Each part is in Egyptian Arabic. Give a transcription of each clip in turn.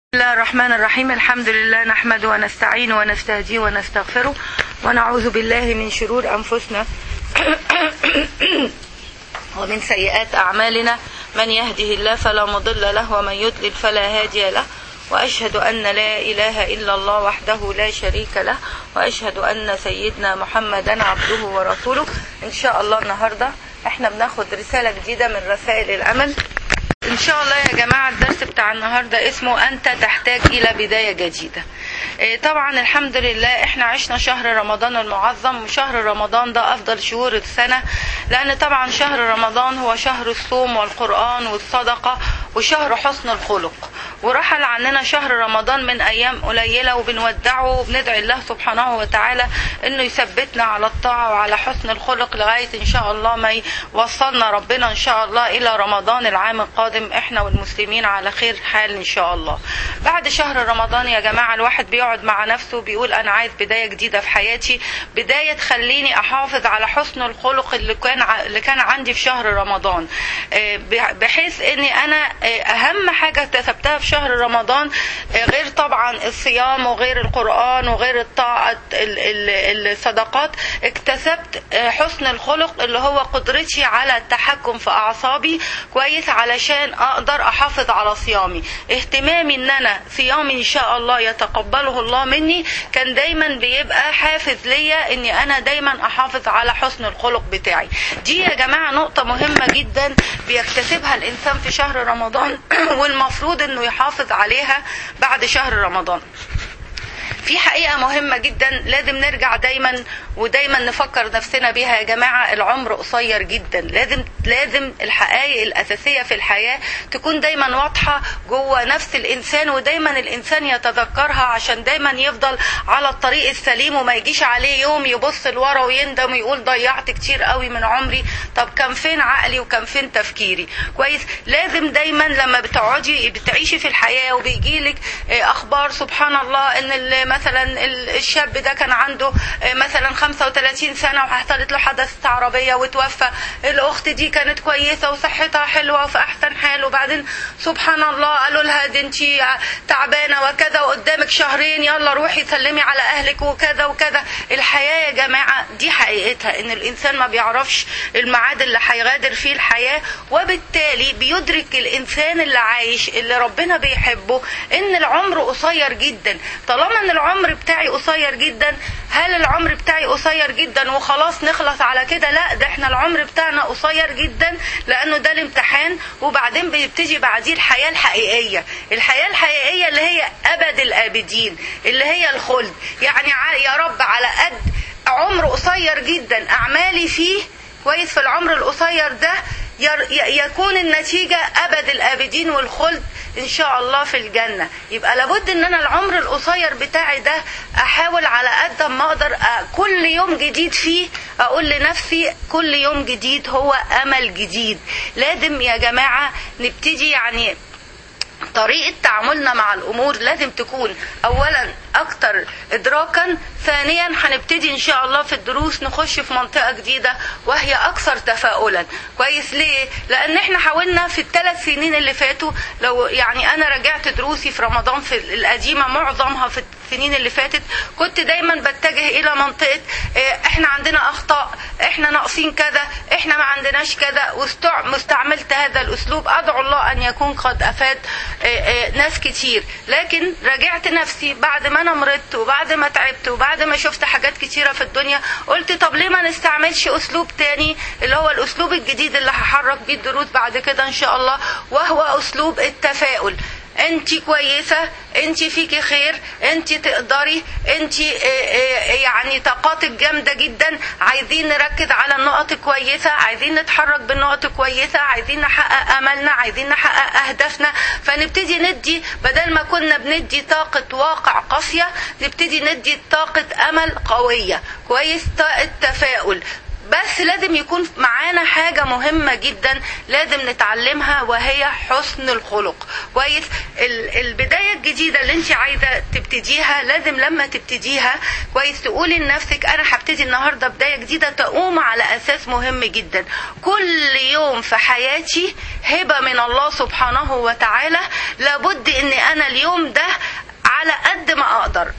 بسم الله الرحمن الرحيم الحمد لله نحمده ونستعينه ونستهديه ونستغفره ونعوذ بالله من شرور أنفسنا ومن سيئات أعمالنا من يهده الله فلا مضل له ومن يضلل فلا هادي له وأشهد أن لا إله إلا الله وحده لا شريك له وأشهد أن سيدنا محمدا عبده ورسوله إن شاء الله النهاردة احنا بناخد رسالة جديدة من رسائل الأمل ان شاء الله يا جماعة الدرس بتاع النهاردة اسمه انت تحتاج الى بداية جديدة إيه طبعا الحمد لله احنا عشنا شهر رمضان المعظم وشهر رمضان ده افضل شهور السنة لان طبعا شهر رمضان هو شهر الصوم والقرآن والصدقة وشهر حسن الخلق ورحل عننا شهر رمضان من ايام قليلة وبنودعه وبندعي الله سبحانه وتعالى انه يثبتنا على الطاعة وعلى حسن الخلق لغاية ان شاء الله ما يوصلنا ربنا ان شاء الله الى رمضان العام القادم احنا والمسلمين على خير حال ان شاء الله بعد شهر رمضان يا جماعة الواحد بيقعد مع نفسه بيقول انا عايز بداية جديدة في حياتي بداية تخليني احافظ على حسن الخلق اللي كان اللي كان عندي في شهر رمضان بحيث اني انا اهم حاجة اكتسبتها في شهر رمضان غير طبعا الصيام وغير القرآن وغير الطاعة الصدقات اكتسبت حسن الخلق اللي هو قدرتي على التحكم في اعصابي كويس علشان اقدر احافظ على صيامي اهتمامي ان انا صيامي ان شاء الله يتقبله الله مني كان دايما بيبقى حافز ليا اني انا دايما احافظ على حسن الخلق بتاعي دي يا جماعة نقطة مهمة جدا بيكتسبها الانسان في شهر رمضان والمفروض انه يحافظ عليها بعد شهر رمضان في حقيقة مهمة جدا لازم نرجع دايما ودايما نفكر نفسنا بيها يا جماعة العمر قصير جدا لازم لازم الحقائق الأساسية في الحياة تكون دايما واضحة جوه نفس الإنسان ودايما الإنسان يتذكرها عشان دايما يفضل على الطريق السليم وما يجيش عليه يوم يبص لورا ويندم ويقول ضيعت كتير قوي من عمري طب كان فين عقلي وكان فين تفكيري كويس لازم دايما لما بتقعدي بتعيشي في الحياة وبيجيلك أخبار سبحان الله إن مثلا الشاب ده كان عنده مثلا 35 سنة وحصلت له حادثة عربية وتوفى الأخت دي كانت كويسة وصحتها حلوة وفي أحسن حال وبعدين سبحان الله قالوا لها دي انت تعبانة وكذا وقدامك شهرين يلا روحي سلمي على أهلك وكذا وكذا الحياة يا جماعة دي حقيقتها إن الإنسان ما بيعرفش الميعاد اللي هيغادر فيه الحياة وبالتالي بيدرك الإنسان اللي عايش اللي ربنا بيحبه إن العمر قصير جدا طالما إن العمر بتاعي قصير جدا هل العمر بتاعي قصير جدا وخلاص نخلص على كده لا ده احنا العمر بتاعنا قصير جدا لانه ده الامتحان وبعدين بيبتدي بعديه الحياة الحقيقية الحياة الحقيقية اللي هي ابد الابدين اللي هي الخلد يعني يا رب على قد عمر قصير جدا اعمالي فيه كويس في العمر القصير ده يكون النتيجة أبد الآبدين والخلد إن شاء الله في الجنة يبقى لابد إن أنا العمر القصير بتاعي ده أحاول على قد ما أقدر كل يوم جديد فيه أقول لنفسي كل يوم جديد هو أمل جديد لازم يا جماعة نبتدي يعني طريقة تعاملنا مع الأمور لازم تكون أولا أكتر إدراكا ثانيا هنبتدي إن شاء الله في الدروس نخش في منطقة جديدة وهي أكثر تفاؤلا كويس ليه؟ لأن إحنا حاولنا في الثلاث سنين اللي فاتوا لو يعني أنا رجعت دروسي في رمضان في القديمة معظمها في السنين اللي فاتت كنت دايما بتجه إلى منطقة إحنا عندنا أخطاء إحنا ناقصين كذا إحنا ما عندناش كذا واستعملت هذا الأسلوب أدعو الله أن يكون قد أفاد ناس كتير لكن راجعت نفسي بعد ما انا مرضت وبعد ما تعبت وبعد ما شفت حاجات كتيرة في الدنيا قلت طب ليه ما نستعملش اسلوب تاني اللي هو الاسلوب الجديد اللي هحرك بيه الدروس بعد كده ان شاء الله وهو اسلوب التفاؤل انت كويسة انت فيكي خير انت تقدري انت يعني طاقاتك جامدة جدا عايزين نركز على النقط الكويسة عايزين نتحرك بالنقط الكويسة عايزين نحقق املنا عايزين نحقق اهدافنا فنبتدي ندي بدل ما كنا بندي طاقة واقع قاسية نبتدي ندي طاقة امل قوية كويس طاقة تفاؤل بس لازم يكون معانا حاجة مهمة جدا لازم نتعلمها وهي حسن الخلق كويس البداية الجديدة الجديدة اللي انت عايزة تبتديها لازم لما تبتديها كويس تقولي لنفسك انا هبتدي النهاردة بداية جديدة تقوم على اساس مهم جدا كل يوم في حياتي هبة من الله سبحانه وتعالى لابد ان انا اليوم ده على قد ما اقدر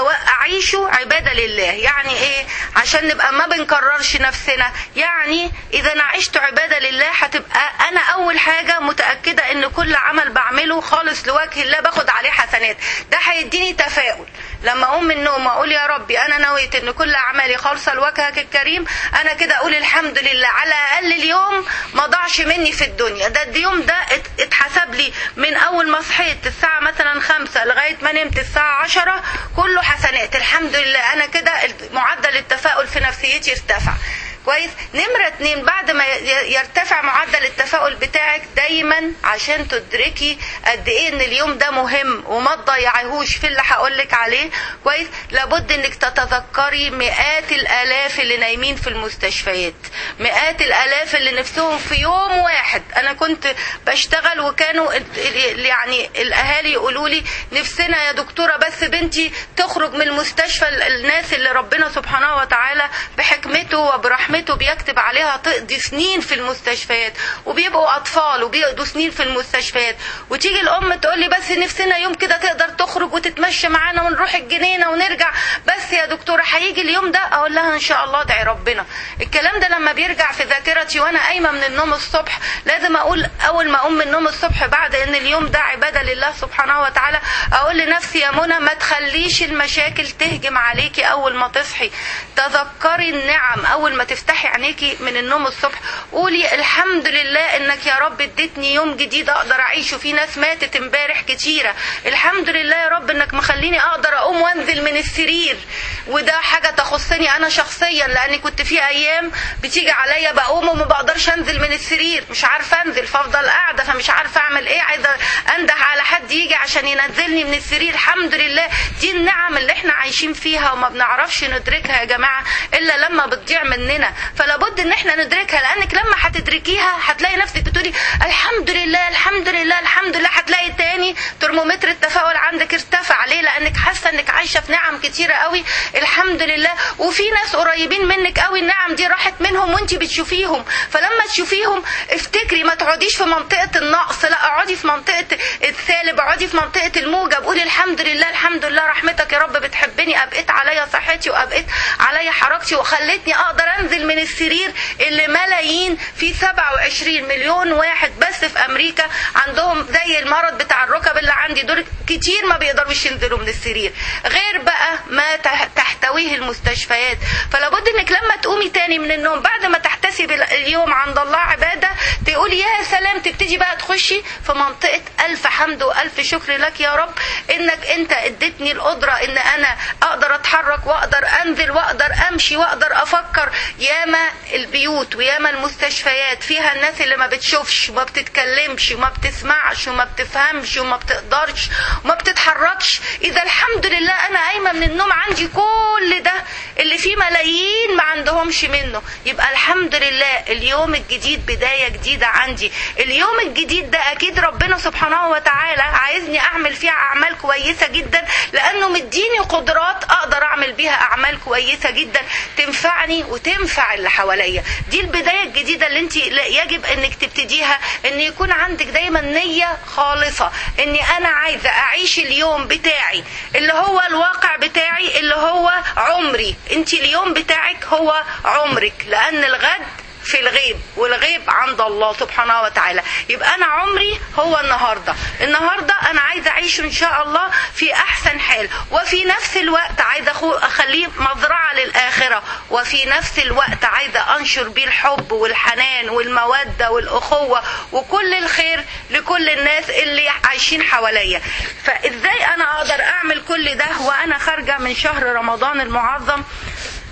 اعيشه عبادة لله يعني ايه عشان نبقى ما بنكررش نفسنا يعني اذا انا عشت عبادة لله هتبقى انا اول حاجة متأكدة ان كل عمل بعمله خالص لوجه الله باخد عليه حسنات ده هيديني تفاؤل لما اقوم من النوم اقول يا ربي انا نويت ان كل اعمالي خالصة لوجهك الكريم انا كده اقول الحمد لله على الاقل اليوم ما ضاعش مني في الدنيا ده اليوم ده اتحسب لي من اول ما صحيت الساعة مثلا خمسة لغاية ما نمت الساعة عشرة كله حسنات الحمد لله انا كده معدل التفاؤل في نفسيتي ارتفع كويس نمرة اتنين بعد ما يرتفع معدل التفاؤل بتاعك دايما عشان تدركي قد ايه ان اليوم ده مهم وما تضيعيهوش في اللي هقولك عليه كويس لابد انك تتذكري مئات الالاف اللي نايمين في المستشفيات مئات الالاف اللي نفسهم في يوم واحد انا كنت بشتغل وكانوا يعني الاهالي يقولوا لي نفسنا يا دكتورة بس بنتي تخرج من المستشفى الناس اللي ربنا سبحانه وتعالى بحكمته وبرحمته رحمته بيكتب عليها تقضي سنين في المستشفيات وبيبقوا اطفال وبيقضوا سنين في المستشفيات وتيجي الام تقول لي بس نفسنا يوم كده تقدر تخرج وتتمشى معانا ونروح الجنينه ونرجع بس يا دكتوره هيجي اليوم ده اقول لها ان شاء الله ادعي ربنا الكلام ده لما بيرجع في ذاكرتي وانا قايمه من النوم الصبح لازم اقول اول ما اقوم من النوم الصبح بعد ان اليوم ده عباده لله سبحانه وتعالى اقول لنفسي يا منى ما تخليش المشاكل تهجم عليكي اول ما تصحي تذكري النعم اول ما تفتحي عينيكي من النوم الصبح قولي الحمد لله انك يا رب اديتني يوم جديد اقدر اعيشه في ناس ماتت امبارح كتيرة الحمد لله يا رب انك مخليني اقدر اقوم وانزل من السرير وده حاجة تخصني انا شخصيا لاني كنت في ايام بتيجي عليا بقوم وما بقدرش انزل من السرير مش عارفة انزل فافضل قاعدة فمش عارفة اعمل ايه عايزة انده على حد يجي عشان ينزلني من السرير الحمد لله دي النعم اللي احنا عايشين فيها وما بنعرفش ندركها يا جماعة الا لما بتضيع مننا فلابد ان احنا ندركها لانك لما هتدركيها هتلاقي نفسك بتقولي الحمد لله الحمد لله الحمد لله هتلاقي تاني ترمومتر التفاؤل عندك ارتفع ليه لانك حاسه انك عايشه في نعم كتيره قوي الحمد لله وفي ناس قريبين منك قوي النعم دي راحت منهم وانت بتشوفيهم فلما تشوفيهم افتكري ما تقعديش في منطقه النقص لا اقعدي في منطقه السالب اقعدي في منطقه الموجب قولي الحمد لله الحمد لله رحمتك يا رب بتحبني ابقيت عليا صحتي وابقيت عليا حركتي وخلتني اقدر انزل من السرير اللي ملايين في 27 مليون واحد بس في امريكا عندهم زي المرض بتاع الركب اللي عندي دول كتير ما بيقدروش ينزلوا من السرير غير بقى ما تحتويه المستشفيات فلابد انك لما تقومي تاني من النوم بعد ما تحتسب اليوم عند الله عباده تقولي يا سلام تبتدي بقى تخشي في منطقه الف حمد والف شكر لك يا رب انك انت اديتني القدره ان انا اقدر اتحرك واقدر انزل واقدر امشي واقدر افكر ياما البيوت وياما المستشفيات فيها الناس اللي ما بتشوفش وما بتتكلمش وما بتسمعش وما بتفهمش وما بتقدرش وما بتتحركش اذا الحمد لله انا قايمه من النوم عندي كل ده اللي فيه ملايين ما عندهمش منه يبقى الحمد لله اليوم الجديد بدايه جديده عندي اليوم الجديد ده اكيد ربنا سبحانه وتعالى عايزني اعمل فيها اعمال كويسه جدا لانه مديني قدرات اقدر اعمل بيها اعمال كويسه جدا تنفعني وتنفع اللي حواليا دي البدايه الجديده اللي انت يجب انك تبتديها ان يكون عندك دايما نيه خالصه اني انا عايزه اعيش اليوم بتاعي اللي هو الواقع بتاعي اللي هو عمري انت اليوم بتاعك هو عمرك لان الغد في الغيب والغيب عند الله سبحانه وتعالى يبقى انا عمري هو النهارده النهارده انا عايزه اعيشه ان شاء الله في احسن حال وفي نفس الوقت عايزه اخليه مزرعه للاخره وفي نفس الوقت عايزه انشر بيه الحب والحنان والموده والاخوه وكل الخير لكل الناس اللي عايشين حواليا فازاي انا اقدر اعمل كل ده وانا خارجه من شهر رمضان المعظم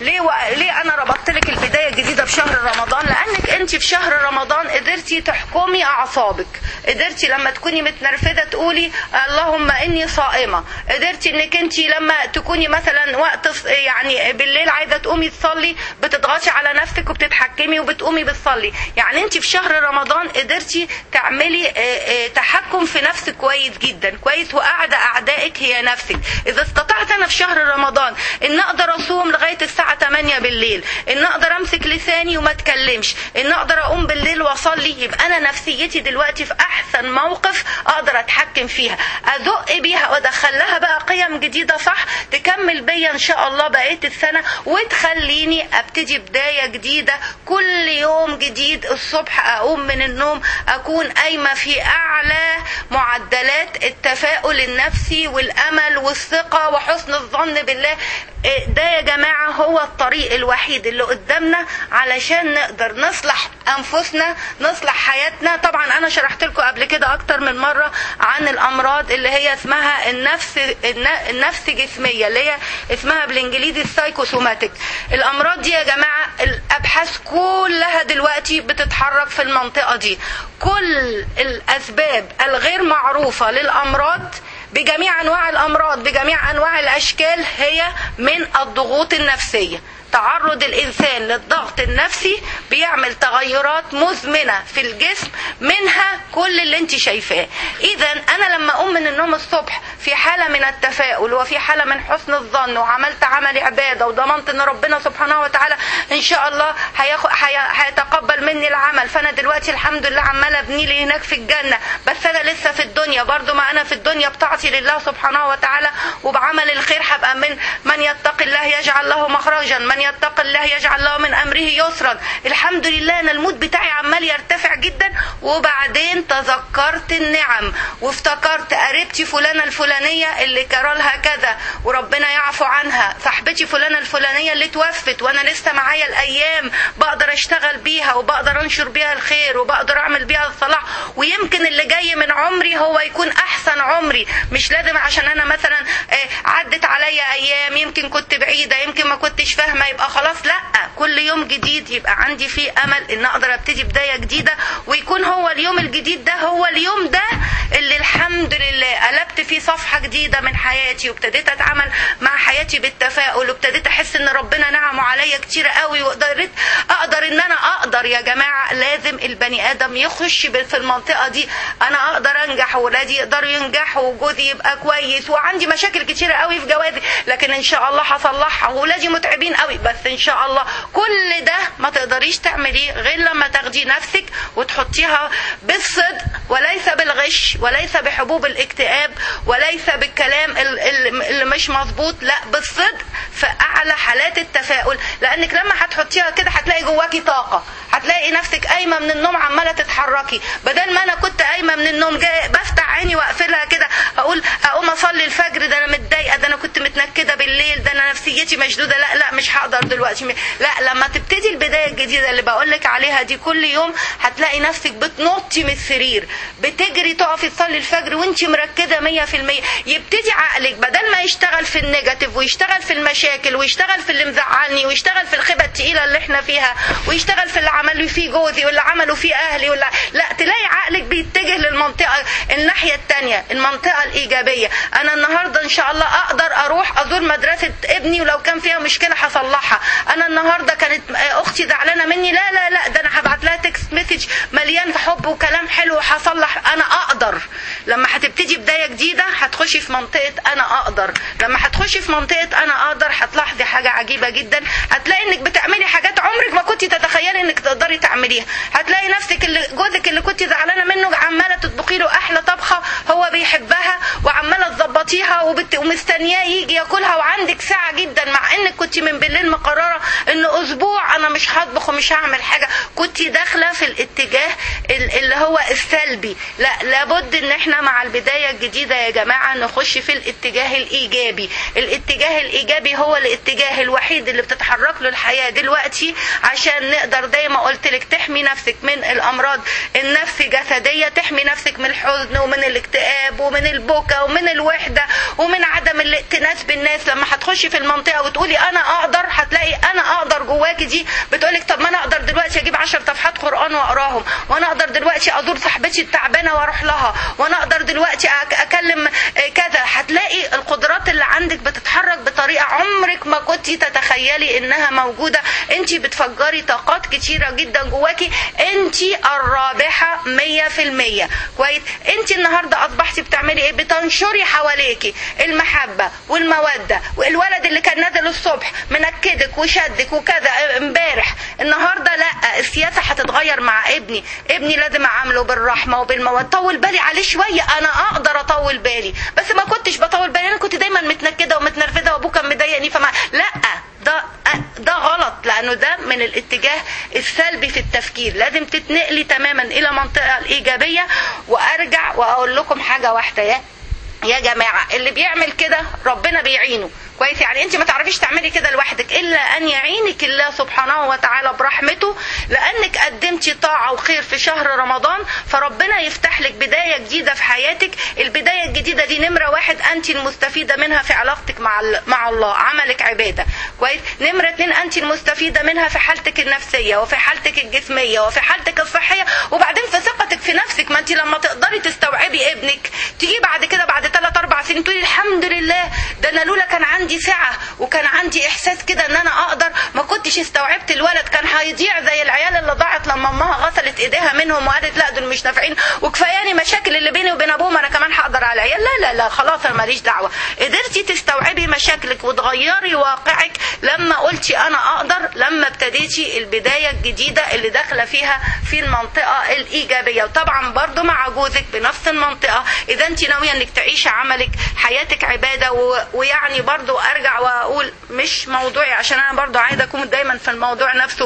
ليه و... ليه انا ربطت لك البدايه الجديده بشهر رمضان لانك انت في شهر رمضان قدرتي تحكمي اعصابك قدرتي لما تكوني متنرفزه تقولي اللهم اني صائمه قدرتي انك انت لما تكوني مثلا وقت ص- يعني بالليل عايزه تقومي تصلي بتضغطي على نفسك وبتتحكمي وبتقومي بتصلي يعني انت في شهر رمضان قدرتي تعملي آه، آه، تحكم في نفسك كويس جدا كويس واعدى اعدائك هي نفسك اذا استطعت انا في شهر رمضان ان اقدر اصوم لغايه الساعه 8 بالليل ان اقدر امسك لساني وما اتكلمش ان اقدر اقوم بالليل واصلي يبقى انا نفسيتي دلوقتي في احسن موقف اقدر اتحكم فيها ازق بيها وادخل لها بقى قيم جديده صح تكمل بيا ان شاء الله بقيه السنه وتخليني ابتدي بدايه جديده كل يوم جديد الصبح اقوم من النوم اكون قايمه في اعلى معدلات التفاؤل النفسي والامل والثقه وحسن الظن بالله إيه ده يا جماعه هو الطريق الوحيد اللي قدامنا علشان نقدر نصلح انفسنا نصلح حياتنا طبعا انا شرحت لكم قبل كده اكتر من مره عن الامراض اللي هي اسمها النفس الن- النفس جسميه اللي هي اسمها بالانجليزي السايكوسوماتيك الامراض دي يا جماعه الابحاث كلها دلوقتي بتتحرك في المنطقه دي كل الاسباب الغير معروفه للامراض بجميع انواع الامراض بجميع انواع الاشكال هي من الضغوط النفسيه تعرض الانسان للضغط النفسي بيعمل تغيرات مزمنه في الجسم منها كل اللي انت شايفاه اذا انا لما اقوم من النوم الصبح في حاله من التفاؤل وفي حاله من حسن الظن وعملت عمل عباده وضمنت ان ربنا سبحانه وتعالى ان شاء الله هياخ- هي- هيتقبل مني العمل فانا دلوقتي الحمد لله عماله ابني لي هناك في الجنه بس انا لسه في الدنيا برضو ما انا في الدنيا بطاعتي لله سبحانه وتعالى وبعمل الخير هبقى من من يتقي الله يجعل له مخرجا من يتقي الله يجعل له من امره يسرا الحمد لله انا المود بتاعي عمال يرتفع جدا وبعدين تذكرت النعم وافتكرت قريبتي فلانه الفلانيه اللي جرى لها كذا وربنا يعفو عنها صاحبتي فلانه الفلانيه اللي توفت وانا لسه معايا الايام بقدر اشتغل بيها وبقدر انشر بيها الخير وبقدر اعمل بيها الصلاح ويمكن اللي جاي من عمري هو يكون احسن عمري مش لازم عشان انا مثلا آه، عدت عليا ايام يمكن كنت بعيده يمكن ما كنتش فاهمه يبقى خلاص لا كل يوم جديد يبقى عندي فيه امل ان اقدر ابتدي بدايه جديده ويكون هو اليوم الجديد ده هو اليوم ده اللي الحمد لله قلبت فيه صفحه جديده من حياتي وابتديت اتعامل مع حياتي بالتفاؤل وابتديت احس ان ربنا نعمه عليا كتير قوي وقدرت اقدر ان انا اقدر يا جماعه لازم البني ادم يخش ب- في المنطقه دي انا اقدر انجح وولادي يقدروا ينجحوا وجوزي يبقى كويس وعندي مشاكل كتيره قوي في جوازي لكن ان شاء الله هصلحها وولادي متعبين قوي بس ان شاء الله كل ده ما تقدريش تعمليه غير لما تاخدي نفسك وتحطيها بالصدق وليس بالغش وليس بحبوب الاكتئاب وليس بالكلام ال- ال- اللي مش مظبوط لا بالصدق في اعلى حالات التفاؤل لانك لما هتحطيها كده هتلاقي جواكي طاقه هتلاقي نفسك قايمه من النوم عماله تتحركي بدل ما انا كنت قايمه من النوم جاي بفتح عيني واقفلها كده اقول اقوم اصلي الفجر ده انا متضايقه ده انا كنت متنكده بالليل ده انا نفسيتي مشدوده لا لا مش هقدر دلوقتي لا لما تبتدي البدايه الجديده اللي بقول لك عليها دي كل يوم هتلاقي نفسك بتنطي من السرير بتجري تقفي تصلي الفجر وانت مركزه 100% يبتدي عقلك بدل ما يشتغل في النيجاتيف ويشتغل في المشاكل ويشتغل في اللي مزعلني ويشتغل في الخيبه التقيله اللي احنا فيها ويشتغل في اللي عملوا فيه جوزي واللي عملوا فيه اهلي ولا لا تلاقي عقلك بيتجه للمنطقه الناحيه الثانيه المنطقه الايجابيه انا النهارده ان شاء الله اقدر اروح ازور مدرسه ابني ولو كان فيها مشكله هصلحها انا النهارده كانت اختي زعلانه مني لا لا لا ده انا هبعت لها تكست مسج مليان حب وكلام حلو وهصلح انا اقدر لما هتبتدي بدايه جديده هتخشي في منطقه انا اقدر لما هتخشي في منطقه انا اقدر هتلاحظي حاجه عجيبه جدا هتلاقي انك بتعملي حاجات عمرك ما كنت تتخيلي انك تقدري تعمليها هتلاقي نفسك اللي جوزك اللي كنت زعلانه منه عماله تطبخي له احلى طبخه هو بيحبها وعماله تظبطيها وبت... ومستنياه يجي ياكلها وعندك ساعه جدا مع انك كنت من بالليل مقرره ان اسبوع انا مش هطبخ ومش هعمل حاجه كنت داخله في الاتجاه ال- اللي هو السلبي لا لابد ان احنا مع البدايه الجديده يا جماعه نخش في الاتجاه الايجابي الاتجاه الايجابي هو الاتجاه الوحيد اللي بتتحرك له الحياه دلوقتي عشان نقدر زي ما قلت لك تحمي نفسك من الامراض النفس جسديه تحمي نفسك من الحزن ومن الاكتئاب ومن البكا ومن الوحده ومن عدم الائتناس بالناس لما هتخشي في المنطقه وتقولي انا اقدر هتلاقي انا اقدر جواكي دي بتقولك طب ما انا اقدر دلوقتي اجيب 10 صفحات قران واقراهم وانا اقدر دلوقتي ازور صاحبتي التعبانه واروح لها وانا اقدر دلوقتي أك- اكلم آه، كذا هتلاقي القدرات اللي عندك بتتحرك بطريقه عمرك ما كنت تتخيلي انها موجوده انت بتفجري طاقات كتيره جدا جواكي انت الرابحه 100% كويس انت النهارده اصبحتي بتعملي ايه بتنشري حواليكي المحبه والموده والولد اللي كان نازل الصبح منكدك وشدك وكذا امبارح النهارده لا السياسه هتتغير مع ابني ابني لازم اعامله بالرحمه وبالموده طول بالي عليه شويه انا اقدر اطول بالي بس ما كنتش بطول بالي انا كنت دايما متنكده ومتنرفزه وابوه كان مضايقني فما لا ده ده غلط لانه ده من الاتجاه السلبي في التفكير لازم تتنقلي تماما الى منطقه الايجابيه وارجع واقول لكم حاجه واحده يا يا جماعة اللي بيعمل كده ربنا بيعينه كويس يعني انت ما تعرفيش تعملي كده لوحدك الا ان يعينك الله سبحانه وتعالى برحمته لانك قدمتي طاعة وخير في شهر رمضان فربنا يفتح لك بداية جديدة في حياتك البداية الجديدة دي نمرة واحد انت المستفيدة منها في علاقتك مع ال- مع الله عملك عبادة كويس نمرة اتنين انت المستفيدة منها في حالتك النفسية وفي حالتك الجسمية وفي حالتك الصحية وبعدين في ثقتك في نفسك ما انت لما تقدري تستوعبي ابنك تيجي بعد كده بعد ثلاث اربع سنين تقولي الحمد لله ده انا لولا كان عندي سعه وكان عندي احساس كده ان انا اقدر ما كنتش استوعبت الولد كان هيضيع زي العيال اللي ضاعت لما امها غسلت ايديها منهم وقالت لا دول مش نافعين وكفاياني مشاكل اللي بيني وبين ابوهم انا كمان هقدر على العيال لا لا لا خلاص انا ماليش دعوه قدرتي تستوعبي مشاكلك وتغيري واقعك لما قلتي انا اقدر لما ابتديتي البدايه الجديده اللي داخله فيها في المنطقه الايجابيه وطبعا برضو مع جوزك بنفس المنطقه اذا انت ناويه انك تعيشي عملك حياتك عباده و... ويعني برضو ارجع واقول مش موضوعي عشان انا برضو عايزه اكون دايما في الموضوع نفسه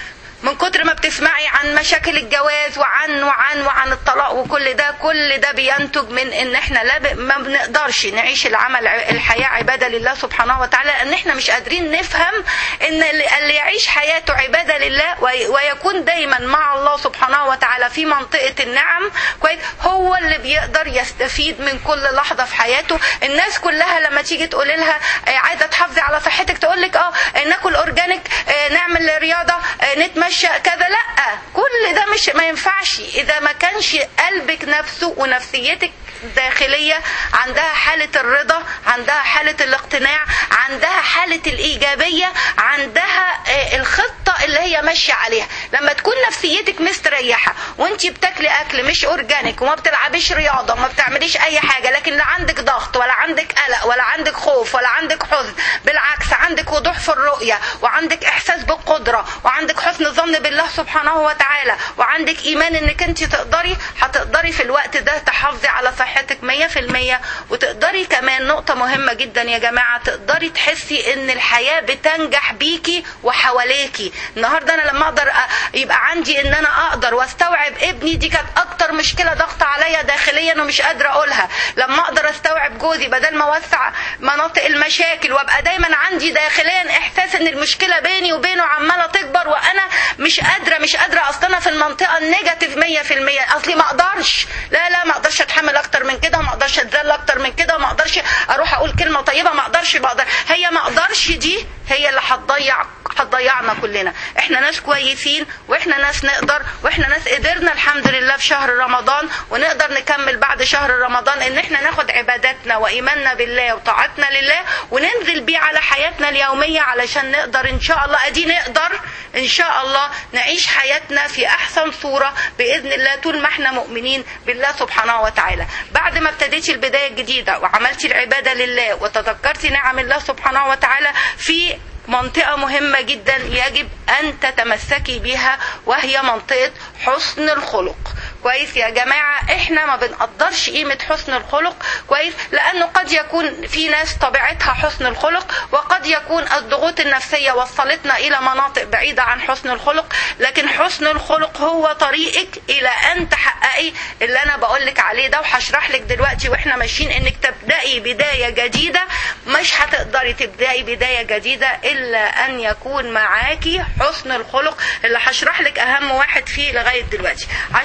من كتر ما بتسمعي عن مشاكل الجواز وعن وعن وعن الطلاق وكل ده كل ده بينتج من ان احنا لا ب... ما بنقدرش نعيش العمل ع- الحياه عباده لله سبحانه وتعالى لان احنا مش قادرين نفهم ان اللي اللي يعيش حياته عباده لله وي... ويكون دايما مع الله سبحانه وتعالى في منطقه النعم كويس هو اللي بيقدر يستفيد من كل لحظه في حياته الناس كلها لما تيجي تقول لها آه، عايزه تحافظي على صحتك تقول لك اه ناكل اورجانيك آه، نعمل رياضه آه، نتمشى كذا لا كل ده مش ما ينفعش اذا ما كانش قلبك نفسه ونفسيتك داخلية عندها حالة الرضا عندها حالة الاقتناع عندها حالة الإيجابية عندها آه، الخطة اللي هي ماشية عليها لما تكون نفسيتك مستريحة وانتي بتاكلي أكل مش أورجانيك وما بتلعبيش رياضة وما بتعمليش أي حاجة لكن لا عندك ضغط ولا عندك قلق ولا عندك خوف ولا عندك حزن بالعكس عندك وضوح في الرؤية وعندك إحساس بالقدرة وعندك حسن ظن بالله سبحانه وتعالى وعندك إيمان إنك انت تقدري هتقدري في الوقت ده تحافظي على صحتك 100% وتقدري كمان نقطة مهمة جدا يا جماعة تقدري تحسي ان الحياة بتنجح بيكي وحواليكي النهاردة انا لما اقدر أ- يبقى عندي ان انا اقدر واستوعب ابني دي كانت اكتر مشكلة ضغط عليا داخليا ومش قادرة اقولها لما اقدر استوعب جوزي بدل ما اوسع مناطق المشاكل وابقى دايما عندي داخليا احساس ان المشكلة بيني وبينه عمالة تكبر وانا مش قادرة مش قادرة اصلا أنا في المنطقة النيجاتيف 100% اصلي ما اقدرش لا لا ما اقدرش اتحمل اكتر من كده وما اقدرش اتذل اكتر من كده وما اقدرش اروح اقول كلمة طيبة ما اقدرش بقدر هي ما اقدرش دي هي اللي هتضيع هتضيعنا كلنا احنا ناس كويسين واحنا ناس نقدر واحنا ناس قدرنا الحمد لله في شهر رمضان ونقدر نكمل بعد شهر رمضان ان احنا ناخد عباداتنا وايماننا بالله وطاعتنا لله وننزل بيه على حياتنا اليومية علشان نقدر ان شاء الله ادي نقدر ان شاء الله نعيش حياتنا في احسن صورة باذن الله طول ما احنا مؤمنين بالله سبحانه وتعالى بعد ما ابتديتي البداية الجديدة وعملتي العبادة لله وتذكرتي نعم الله سبحانه وتعالى في منطقة مهمة جدا يجب أن تتمسكي بها وهي منطقة حسن الخلق كويس يا جماعة احنا ما بنقدرش قيمة حسن الخلق كويس لأنه قد يكون في ناس طبيعتها حسن الخلق وقد يكون الضغوط النفسية وصلتنا إلى مناطق بعيدة عن حسن الخلق لكن حسن الخلق هو طريقك إلى أن تحققي اللي أنا بقولك عليه ده وهشرح لك دلوقتي واحنا ماشيين انك تبدأي بداية جديدة مش هتقدري تبدأي بداية جديدة إلا أن يكون معاكي حسن الخلق اللي هشرح لك أهم واحد فيه لغاية دلوقتي عشان نعرف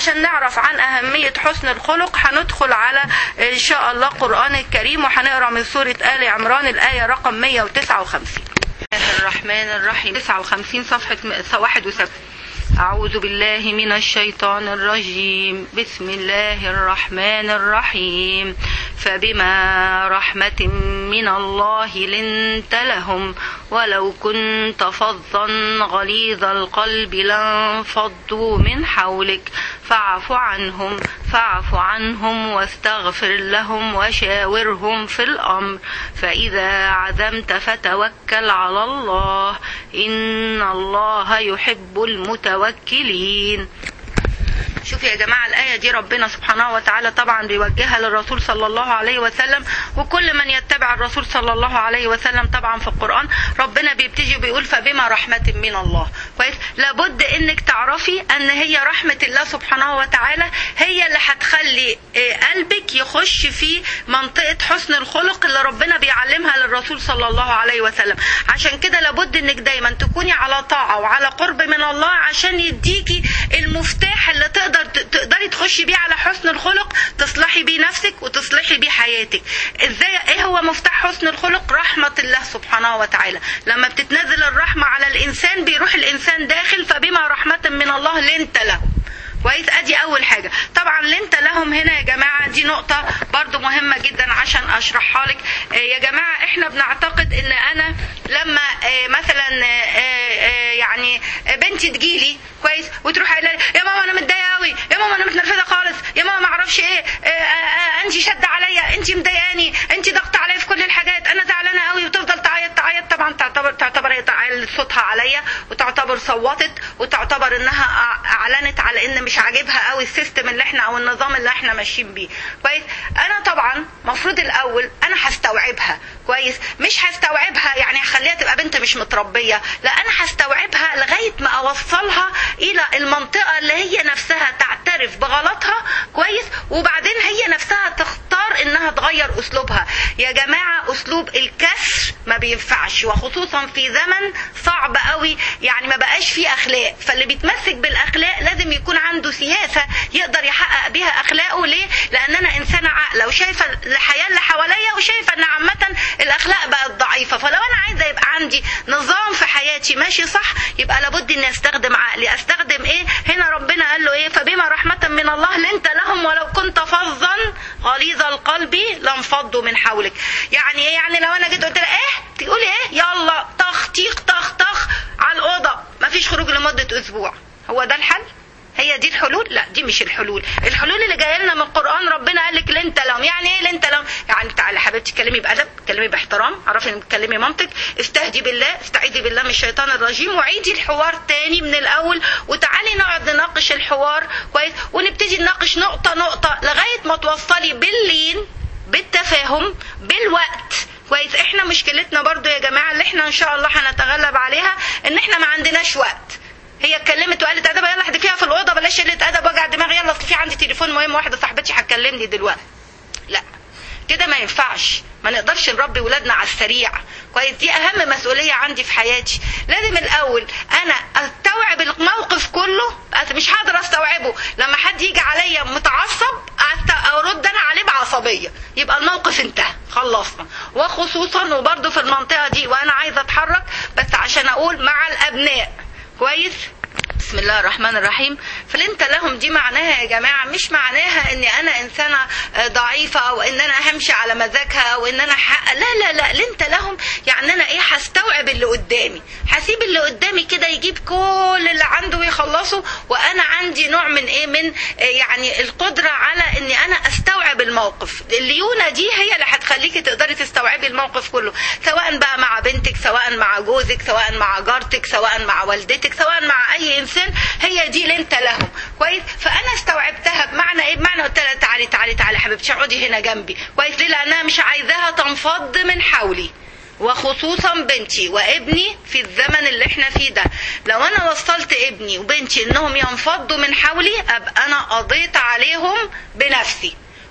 نعرف عن أهمية حسن الخلق هندخل على إن شاء الله القرآن الكريم وهنقرأ من سورة آل عمران الآية رقم 159 الرحمن الرحيم 59 صفحة 71 أعوذ بالله من الشيطان الرجيم بسم الله الرحمن الرحيم فبما رحمة من الله لنت لهم ولو كنت فظا غليظ القلب لانفضوا من حولك فاعف عنهم فاعف عنهم واستغفر لهم وشاورهم في الأمر فإذا عزمت فتوكل على الله إن الله يحب المتوكلين شوف يا جماعة الآية دي ربنا سبحانه وتعالى طبعا بيوجهها للرسول صلى الله عليه وسلم وكل من يتبع الرسول صلى الله عليه وسلم طبعا في القرآن ربنا بيبتدي بيقول فبما رحمة من الله كويس لابد انك تعرفي ان هي رحمة الله سبحانه وتعالى هي اللي هتخلي قلبك يخش في منطقة حسن الخلق اللي ربنا بيعلمها للرسول صلى الله عليه وسلم عشان كده لابد انك دايما تكوني على طاعة وعلى قرب من الله عشان يديكي المفتاح اللي تقدر تقدري تخشي بيه على حسن الخلق تصلحي بيه نفسك وتصلحي بيه حياتك ازاي ايه هو مفتاح حسن الخلق رحمة الله سبحانه وتعالى لما بتتنزل الرحمة على الانسان بيروح الانسان داخل فبما رحمة من الله لنت له كويس ادي اول حاجه طبعا لنت لهم هنا يا جماعه دي نقطه برضو مهمه جدا عشان اشرحها لك يا جماعه احنا بنعتقد ان انا لما مثلا يعني بنتي تجيلي كويس وتروح قايله يا ماما انا متضايقه قوي يا ماما انا متنرفزه خالص يا ماما ما اعرفش ايه انت شد عليا انت مضايقاني انت ضغط عليا في كل الحاجات انا زعلانه قوي وتفضل تعيط تعيط طبعا تعتبر تعتبر هي تعلت صوتها عليا وتعتبر صوتت وتعتبر انها اعلنت على ان مش عاجبها قوي السيستم اللي احنا او النظام اللي احنا ماشيين بيه كويس انا طبعا مفروض الاول انا هستوعبها كويس مش هستوعبها يعني هخليها تبقى بنت مش متربيه لا انا هستوعبها لغايه ما اوصلها الى المنطقه اللي هي نفسها تعترف بغلطها كويس وبعدين هي نفسها تختار انها تغير اسلوبها يا جماعه اسلوب الكسر ما بينفعش وخصوصا في زمن صعب قوي يعني ما بقاش فيه اخلاق فاللي بيتمسك بالاخلاق لازم يكون عنده سياسه يقدر يحقق بيها اخلاقه ليه لان انا انسانه عاقله وشايفه الحياه اللي حواليا وشايفه ان عامه الاخلاق بقت ضعيفه فلو انا عايزه يبقى عندي نظام في حياتي ماشي صح يبقى لابد اني استخدم عقلي استخدم ايه هنا ربنا قال له ايه فبما رحمه من الله لنت لهم ولو كنت فظا غليظ القلب لانفضوا من حولك يعني ايه يعني لو انا جيت قلت لها ايه تقولي ايه يلا طخ تيخ طخ طخ على الاوضه مفيش خروج لمده اسبوع هو ده الحل هي دي الحلول لا دي مش الحلول الحلول اللي جايه لنا من القران ربنا قال لك لنت لهم يعني ايه لنت لهم يعني تعالي حبيبتي اتكلمي بادب اتكلمي باحترام عرفي انك تكلمي مامتك استهدي بالله استعيذي بالله من الشيطان الرجيم وعيدي الحوار تاني من الاول وتعالي نقعد نناقش الحوار كويس ونبتدي نناقش نقطه نقطه لغايه ما توصلي باللين بالتفاهم بالوقت كويس احنا مشكلتنا برضو يا جماعه اللي احنا ان شاء الله هنتغلب عليها ان احنا ما عندناش وقت هي اتكلمت وقالت ادب يلا احذفيها في الاوضه بلاش قله ادب وجع دماغ يلا اصل في عندي تليفون مهم واحده صاحبتي هتكلمني دلوقتي لا كده ما ينفعش ما نقدرش نربي ولادنا على السريع كويس دي اهم مسؤوليه عندي في حياتي لازم الاول انا استوعب الموقف كله مش هقدر استوعبه لما حد يجي عليا متعصب ارد انا عليه بعصبيه يبقى الموقف انتهى خلصنا وخصوصا وبرده في المنطقه دي وانا عايزه اتحرك بس عشان اقول مع الابناء كويس بسم الله الرحمن الرحيم فلنت لهم دي معناها يا جماعة مش معناها اني انا انسانة ضعيفة او ان انا همشي على مزاجها او ان انا حق لا لا لا لنت لهم يعني انا ايه هستوعب اللي قدامي هسيب اللي قدامي كده يجيب كل اللي عنده ويخلصه وانا عندي نوع من ايه من يعني القدرة على اني انا استوعب الموقف الليونة دي هي اللي هتخليكي تقدري تستوعبي الموقف كله سواء بقى مع بنتك سواء مع جوزك سواء مع جارتك سواء مع والدتك سواء مع اي انسان هي دي اللي انت لهم كويس فانا استوعبتها بمعنى ايه بمعنى قلت لها تعالي تعالي تعالي حبيبتي اقعدي هنا جنبي كويس ليه لانها مش عايزاها تنفض من حولي وخصوصا بنتي وابني في الزمن اللي احنا فيه ده لو انا وصلت ابني وبنتي انهم ينفضوا من حولي ابقى انا قضيت عليهم بنفسي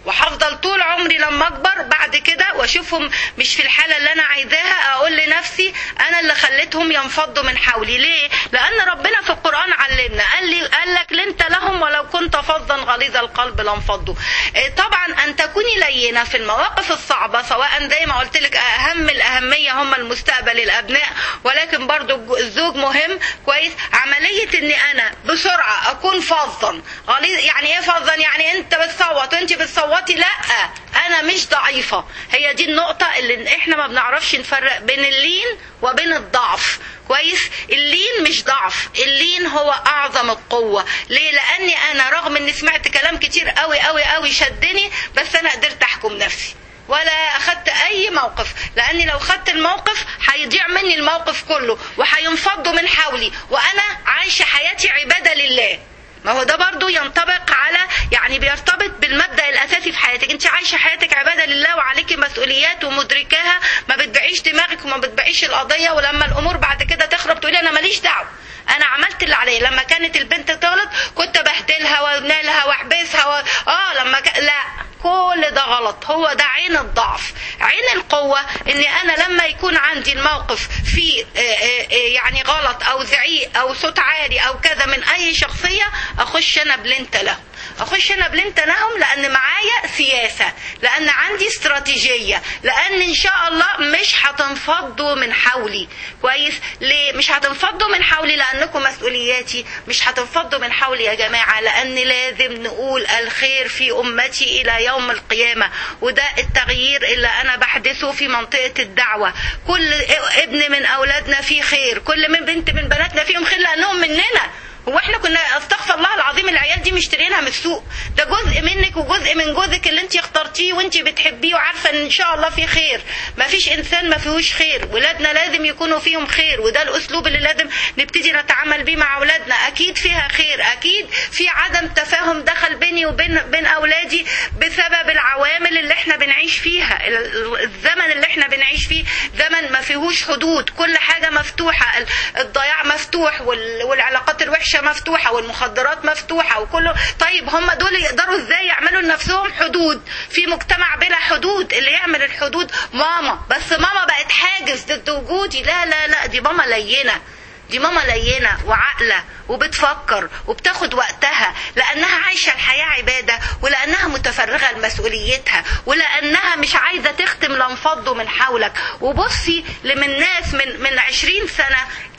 وهفضل طول عمري لما اكبر بعد كده واشوفهم مش في الحاله اللي انا عايزاها اقول لنفسي انا اللي خليتهم ينفضوا من حولي ليه لان ربنا في القران علمنا قال لي قال لك لنت لهم ولو كنت فظا غليظ القلب لانفضوا إيه طبعا ان تكوني لينه في المواقف الصعبه سواء زي ما قلت لك اهم الاهميه هم المستقبل الابناء ولكن برضو الزوج مهم كويس عمليه اني انا بسرعه اكون فظا غليظ يعني ايه فظا يعني انت بتصوت وانت بتصوتي لا انا مش ضعيفه هي دي النقطه اللي احنا ما بنعرفش نفرق بين اللين وبين الضعف كويس اللين مش ضعف اللين هو اعظم القوه ليه لاني انا رغم اني سمعت كلام كتير قوي قوي قوي شدني بس انا قدرت احكم نفسي ولا اخدت اي موقف لاني لو خدت الموقف هيضيع مني الموقف كله وهينفضوا من حولي وانا عايشه حياتي عباده لله ما هو ده برضو ينطبق على يعني بيرتبط بالمبدا الاساسي في حياتك انت عايشه حياتك عباده لله وعليكي مسؤوليات ومدركاها ما بتبيعيش دماغك وما بتبيعيش القضيه ولما الامور بعد كده تخرب تقولي انا ماليش دعوه انا عملت اللي عليا لما كانت البنت تغلط كنت بهدلها وانالها واحبسها و... اه لما ك... لا كل ده غلط هو ده عين الضعف عين القوة اني انا لما يكون عندي الموقف فيه يعني غلط او زعيق او صوت عالي او كذا من اي شخصية اخش انا بلنت له اخش انا بلنت لهم لان معايا سياسة لان عندي استراتيجية لان ان شاء الله مش هتنفضوا من حولي كويس ليه مش هتنفضوا من حولي لانكم مسؤولياتي مش هتنفضوا من حولي يا جماعة لان لازم نقول الخير في امتي الى يوم القيامة وده التغيير اللي انا بحدثه في منطقة الدعوة كل ابن من اولادنا فيه خير كل من بنت من بناتنا فيهم خير لانهم مننا هو احنا كنا استغفر الله العظيم العيال دي مشترينها من السوق ده جزء منك وجزء من جوزك اللي انت اخترتيه وانت بتحبيه وعارفه ان ان شاء الله في خير ما فيش انسان ما فيهوش خير ولادنا لازم يكونوا فيهم خير وده الاسلوب اللي لازم نبتدي نتعامل بيه مع اولادنا اكيد فيها خير اكيد في عدم تفاهم دخل بيني وبين بين اولادي بسبب العوامل اللي احنا بنعيش فيها الزمن اللي احنا بنعيش فيه زمن ما فيهوش حدود كل حاجه مفتوحه الضياع مفتوح والعلاقات الوحشه مفتوحه والمخدرات مفتوحه وكله طيب هم دول يقدروا ازاي يعملوا لنفسهم حدود في مجتمع بلا حدود اللي يعمل الحدود ماما بس ماما بقت حاجز ضد وجودي لا لا لا دي ماما لينه دي ماما لينه وعاقله وبتفكر وبتاخد وقتها لانها عايشه الحياه عباده ولانها متفرغه لمسؤوليتها ولانها مش عايزه تختم لانفضوا من حولك وبصي لمن ناس من من 20 سنه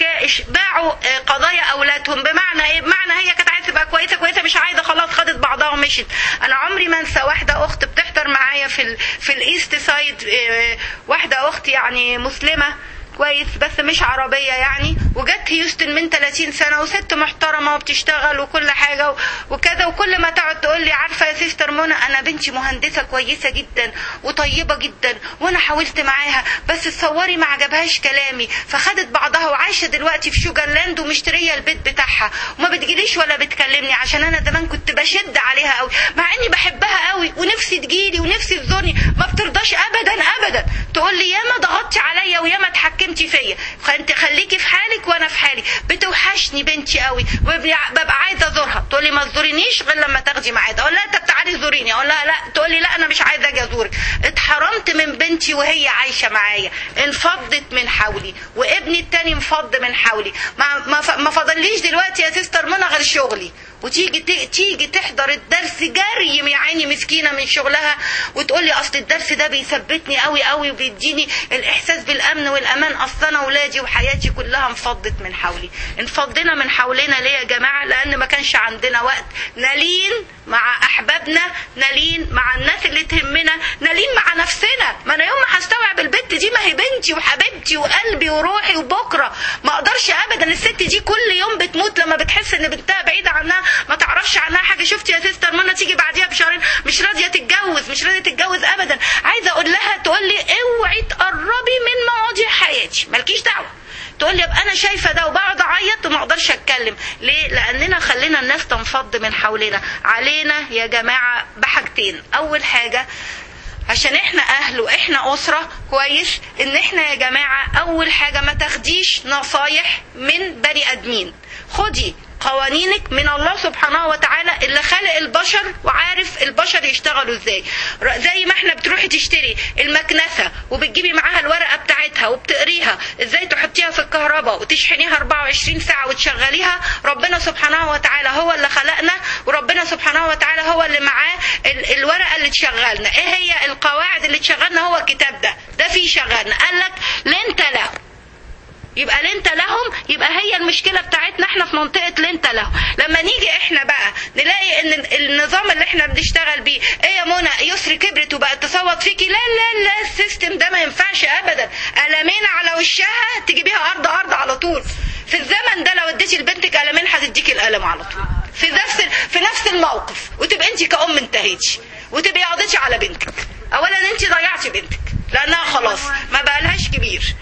باعوا قضايا اولادهم بمعنى ايه؟ بمعنى هي كانت عايزه تبقى كويسه كويسه مش عايزه خلاص خدت بعضها ومشت انا عمري ما انسى واحده اخت بتحضر معايا في ال في الايست سايد واحده اخت يعني مسلمه كويس بس مش عربية يعني وجت هيوستن من 30 سنة وست محترمة وبتشتغل وكل حاجة وكذا وكل ما تقعد تقول لي عارفة يا سيستر منى أنا بنتي مهندسة كويسة جدا وطيبة جدا وأنا حاولت معاها بس تصوري ما عجبهاش كلامي فخدت بعضها وعايشة دلوقتي في شوجر لاند ومشترية البيت بتاعها وما بتجيليش ولا بتكلمني عشان أنا زمان كنت بشد عليها قوي مع إني بحبها قوي ونفسي تجيلي ونفسي تزورني ما بترضاش أبدا أبدا تقول لي ياما ضغطتي عليا وياما اتحكمتي حكمتي فيا فانت خليكي في حالك وانا في حالي بتوحشني بنتي قوي ببقى عايزه ازورها تقول لي ما تزورينيش غير لما تاخدي ميعاد اقول لها طب تعالي زوريني اقول لها لا تقول لي لا انا مش عايزه اجي ازورك اتحرمت من بنتي وهي عايشه معايا انفضت من حولي وابني التاني انفض من حولي ما ما, ما فاضليش دلوقتي يا سيستر منى غير شغلي وتيجي تيجي تحضر الدرس جري يا عيني مسكينه من شغلها وتقول لي اصل الدرس ده بيثبتني قوي قوي وبيديني الاحساس بالامن والامان اصل انا اولادي وحياتي كلها انفضت من حولي انفضنا من حولنا ليه يا جماعه لان ما كانش عندنا وقت نلين مع احبابنا نلين مع الناس اللي تهمنا نلين مع نفسنا ما انا يوم ما هستوعب البنت دي ما هي بنتي وحبيبتي وقلبي وروحي وبكره ما اقدرش ابدا الست دي كل يوم بتموت لما بتحس ان بنتها بعيده عنها ما تعرفش عنها حاجه شفتي يا سيستر منى تيجي بعديها بشهرين مش راضيه تتجوز مش راضيه تتجوز ابدا عايزه اقول لها تقول لي اوعي تقربي من مواضيع حياتي مالكيش دعوه تقول لي ابقى انا شايفه ده وبقعد اعيط وما اقدرش اتكلم ليه لاننا خلينا الناس تنفض من حولنا علينا يا جماعه بحاجتين اول حاجه عشان احنا اهل واحنا اسره كويس ان احنا يا جماعه اول حاجه ما تاخديش نصايح من بني ادمين خدي قوانينك من الله سبحانه وتعالى اللي خلق البشر وعارف البشر يشتغلوا ازاي ر- زي ما احنا بتروحي تشتري المكنسه وبتجيبي معاها الورقه بتاعتها وبتقريها ازاي تحطيها في الكهرباء وتشحنيها 24 ساعه وتشغليها ربنا سبحانه وتعالى هو اللي خلقنا وربنا سبحانه وتعالى هو اللي معاه ال- الورقه اللي تشغلنا ايه هي القواعد اللي تشغلنا هو الكتاب ده ده فيه شغلنا قال لك لنت له يبقى لنت لهم يبقى هي المشكله بتاعتنا احنا في منطقه لنت لهم لما نيجي احنا بقى نلاقي ان النظام اللي احنا بنشتغل بيه ايه يا منى يسري كبرت وبقت تصوت فيكي لا لا لا السيستم ده ما ينفعش ابدا قلمين على وشها تجيبيها ارض ارض على طول في الزمن ده لو اديتي لبنتك قلمين هتديكي القلم على طول في نفس في نفس الموقف وتبقى انت كأم انتهيتي وتبقي قضيتي على بنتك اولا انت ضيعتي بنتك لانها خلاص ما بقالهاش كبير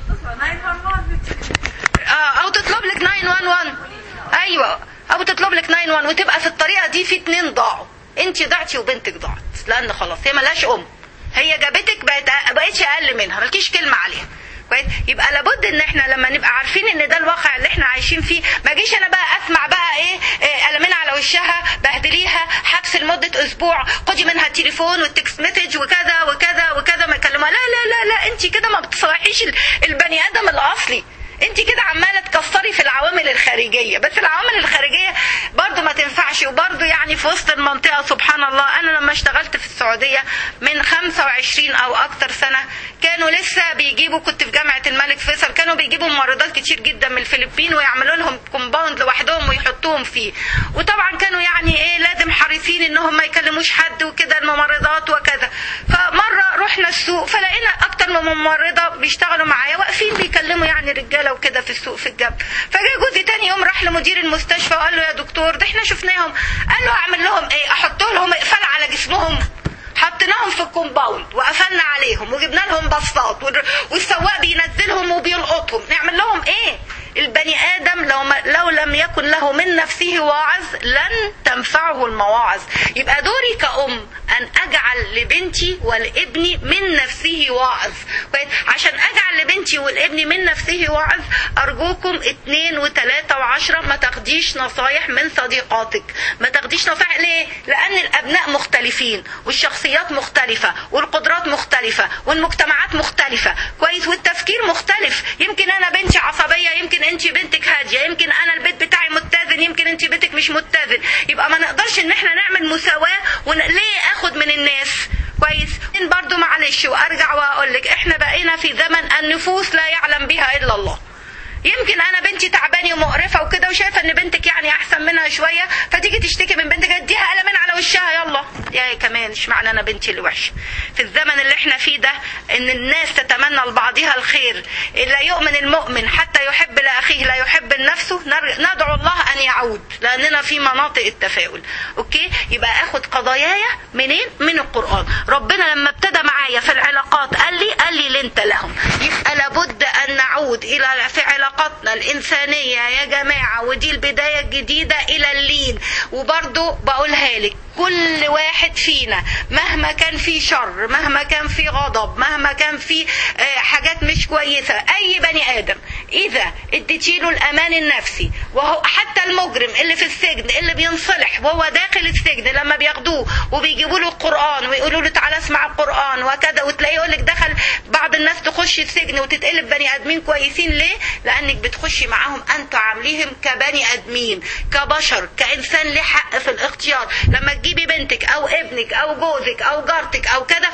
اه او تطلب لك 911 ايوه او تطلب لك 911 وتبقى في الطريقه دي في اتنين ضاعوا انت ضعتي وبنتك ضاعت لان خلاص هي ملهاش ام هي جابتك بقت بقتش اقل منها مالكيش كلمه عليها كويس يبقى لابد ان احنا لما نبقى عارفين ان ده الواقع اللي احنا عايشين فيه ما اجيش انا بقى اسمع بقى ايه, إيه قلمين على وشها بهدليها حبس لمده اسبوع خدي منها التليفون والتكست مسج وكذا وكذا وكذا ما يكلموها لا لا لا لا انت كده ما بتصلحيش ال- البني ادم الاصلي انت كده عماله تكسري في العوامل الخارجيه بس العوامل الخارجيه برضو ما تنفعش وبرضو يعني في وسط المنطقه سبحان الله انا لما اشتغلت في السعوديه من 25 او اكتر سنه كانوا لسه بيجيبوا كنت في جامعه الملك فيصل كانوا بيجيبوا ممرضات كتير جدا من الفلبين ويعملوا لهم كومباوند لوحدهم ويحطوهم فيه وطبعا كانوا يعني ايه لازم حريصين انهم ما يكلموش حد وكده الممرضات وكذا فمره رحنا السوق فلقينا اكتر من ممرضه بيشتغلوا معايا واقفين بيكلموا يعني رجاله وكده في السوق في الجنب فجاء جوزي تاني يوم راح لمدير المستشفى وقال له يا دكتور ده احنا شفناهم قال له اعمل لهم ايه احط لهم اقفال على جسمهم حطيناهم في الكومباوند وقفلنا عليهم وجبنا لهم بسطات والر- والسواق بينزلهم وبيلقطهم نعمل لهم ايه البني ادم لو ما لو لم يكن له من نفسه واعظ لن تنفعه المواعظ يبقى دوري كأم ان اجعل لبنتي ولابني من نفسه واعظ كويس؟ عشان اجعل لبنتي والابن من نفسه واعظ ارجوكم اتنين وتلاتة وعشرة ما تاخديش نصايح من صديقاتك ما تاخديش نصايح ليه لان الابناء مختلفين والشخصيات مختلفة والقدرات مختلفة والمجتمعات مختلفة كويس والتفكير مختلف يمكن انا بنتي عصبية يمكن انت بنتك هادية يمكن انا البيت بتاعي متزن يمكن انت بيتك مش متزن يبقى ما نقدرش ان احنا نعمل مساواة ون... ليه اخد من الناس كويس برضو معلش وارجع واقول لك احنا بقينا في زمن النفوس لا يعلم بها الا الله يمكن انا بنتي تعبانه ومقرفه وكده وشايفه ان بنتك يعني احسن منها شويه فتيجي تشتكي من بنتك اديها قلمين على وشها يلا يا كمان اشمعنى انا بنتي اللي وحشه في الزمن اللي احنا فيه ده ان الناس تتمنى لبعضها الخير لا يؤمن المؤمن حتى يحب لاخيه لا يحب لنفسه نر- ندعو الله ان يعود لاننا في مناطق التفاؤل اوكي يبقى اخد قضاياي منين من القران ربنا لما ابتدى معايا في العلاقات قال لي قال لي لنت لهم يبقى لابد ان نعود الى في علاقاتنا الانسانيه يا جماعه ودي البدايه الجديده الى اللين وبرضو بقولها لك كل واحد فينا مهما كان في شر مهما كان في غضب مهما كان في آه، حاجات مش كويسه اي بني ادم اذا اديتيله الامان النفسي وهو حتى المجرم اللي في السجن اللي بينصلح وهو داخل السجن لما بياخدوه وبيجيبوا له القران ويقولوا له تعالى اسمع القران وكذا وتلاقيه يقول لك دخل بعض الناس تخش السجن وتتقلب بني ادمين كويسين ليه؟ لانك بتخشي معاهم انتوا عامليهم كبني ادمين كبشر كانسان له حق في الاختيار لما تجيبي بنتك او ابنك او جوزك او جارتك او كده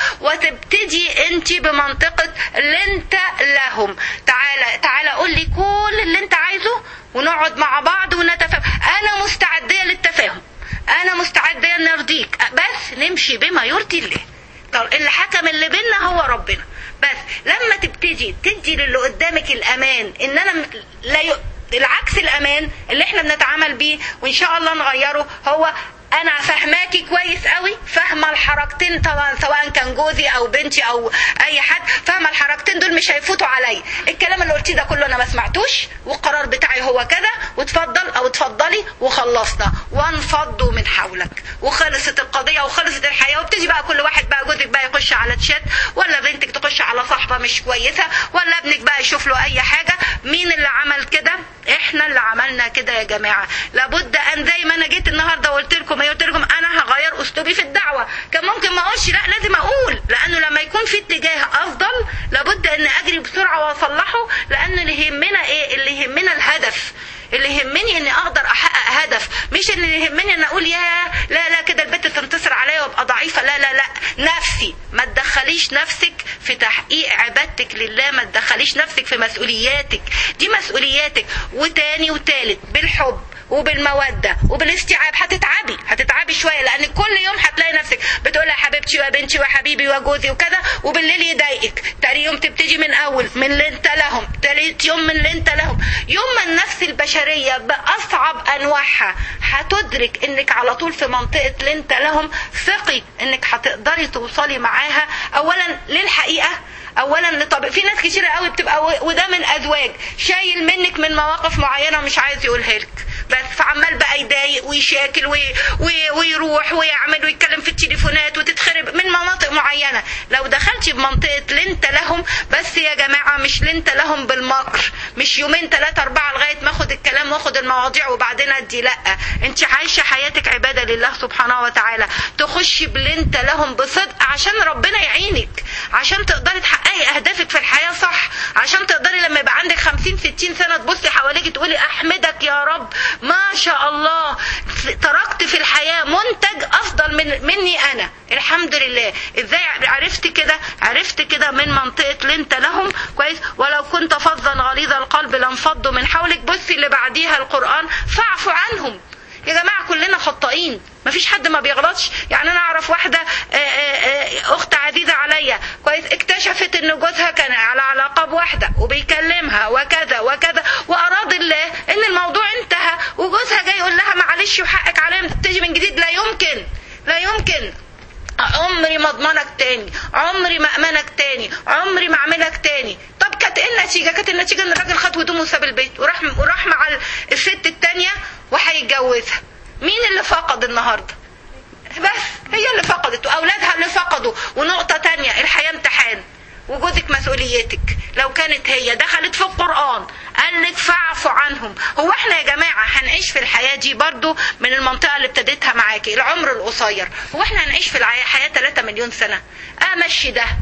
وتبتدي انت بمنطقه اللي انت لهم تعالى تعالى قول لي كل اللي انت عايزه ونقعد مع بعض ونتفاهم انا مستعديه للتفاهم انا مستعديه نرضيك بس نمشي بما يرضي الله طب اللي حكم اللي بينا هو ربنا بس لما تبتدي تدي للي قدامك الامان ان انا م- لا ي... العكس الامان اللي احنا بنتعامل بيه وان شاء الله نغيره هو انا فاهماكي كويس قوي فاهمه الحركتين طبعا سواء كان جوزي او بنتي او اي حد فاهمه الحركتين دول مش هيفوتوا عليا الكلام اللي قلتيه ده كله انا ما سمعتوش والقرار بتاعي هو كذا وتفضل او اتفضلي وخلصنا وانفضوا من حولك وخلصت القضيه وخلصت الحياه وابتدي بقى كل واحد بقى جوزك بقى يخش على تشات ولا بنتك تخش على صاحبه مش كويسه ولا ابنك بقى يشوف له اي حاجه مين اللي عمل كده احنا اللي عملنا كده يا جماعه لابد ان زي ما انا جيت النهارده وقلت لكم ايه قلت لكم انا هغير اسلوبي في الدعوه كان ممكن ما اقولش لا لازم اقول لانه لما يكون في اتجاه افضل لابد ان اجري بسرعه واصلحه لان اللي يهمنا ايه اللي يهمنا الهدف اللي يهمني اني اقدر احقق هدف مش اللي يهمني ان اقول يا لا لا كده البنت تنتصر عليا وابقى ضعيفه لا لا لا نفسي ما تدخليش نفسك في تحقيق عبادتك لله ما تدخليش نفسك في مسؤولياتك دي مسؤولياتك وتاني وتالت بالحب وبالمودة وبالاستيعاب هتتعبي هتتعبي شوية لأن كل يوم هتلاقي نفسك بتقول يا حبيبتي وبنتي وحبيبي وجوزي وكذا وبالليل يضايقك تاني يوم تبتدي من أول من اللي انت لهم تالت يوم من اللي انت لهم يوم ما النفس البشرية بأصعب أنواعها هتدرك انك على طول في منطقة اللي انت لهم ثقي انك هتقدري توصلي معاها أولا للحقيقة اولا لطب في ناس كتير قوي بتبقى وده من ازواج شايل منك من مواقف معينه مش عايز يقولها لك بس فعمال بقى يضايق ويشاكل وي وي ويروح ويعمل ويتكلم في التليفونات وتتخرب من مناطق معينه لو دخلتي بمنطقه لنت لهم بس يا جماعه مش لنت لهم بالمكر مش يومين ثلاثه اربعه لغايه ما اخد الكلام واخد المواضيع وبعدين ادي لا انت عايشه حياتك عباده لله سبحانه وتعالى تخشي بلنت لهم بصدق عشان ربنا يعينك عشان تقدري تحققي اهدافك في الحياه صح عشان تقدري لما يبقى عندك 50 60 سنه تبصي حواليك تقولي احمدك يا رب ما شاء الله تركت في الحياه منتج افضل من مني انا الحمد لله ازاي عرفت كده عرفت كده من منطقه لنت لهم كويس ولو كنت فظا غليظ القلب لانفضوا من حولك بصي اللي بعديها القران فاعف عنهم يا جماعه كلنا خطائين مفيش حد ما بيغلطش يعني انا اعرف واحده آآ آآ اخت عزيزه عليا كويس اكتشفت ان جوزها كان على علاقه بواحده وبيكلمها وكذا وكذا واراد الله ان الموضوع انتهى وجوزها جاي يقول لها معلش وحقك عليا تيجي من جديد لا يمكن لا يمكن عمري ما اضمنك تاني عمري ما امنك تاني عمري ما اعملك تاني طب كانت ايه النتيجه كانت النتيجه ان الراجل خد هدومه وساب البيت وراح وراح مع الست التانيه وهيتجوزها مين اللي فقد النهارده بس هي اللي فقدت واولادها اللي فقدوا ونقطه تانية الحياه امتحان وجوزك مسؤوليتك لو كانت هي دخلت في القرآن قال لك فاعفوا عنهم هو احنا يا جماعة هنعيش في الحياة دي برضو من المنطقة اللي ابتديتها معاكي العمر القصير هو احنا هنعيش في الحياة 3 مليون سنة امشي ده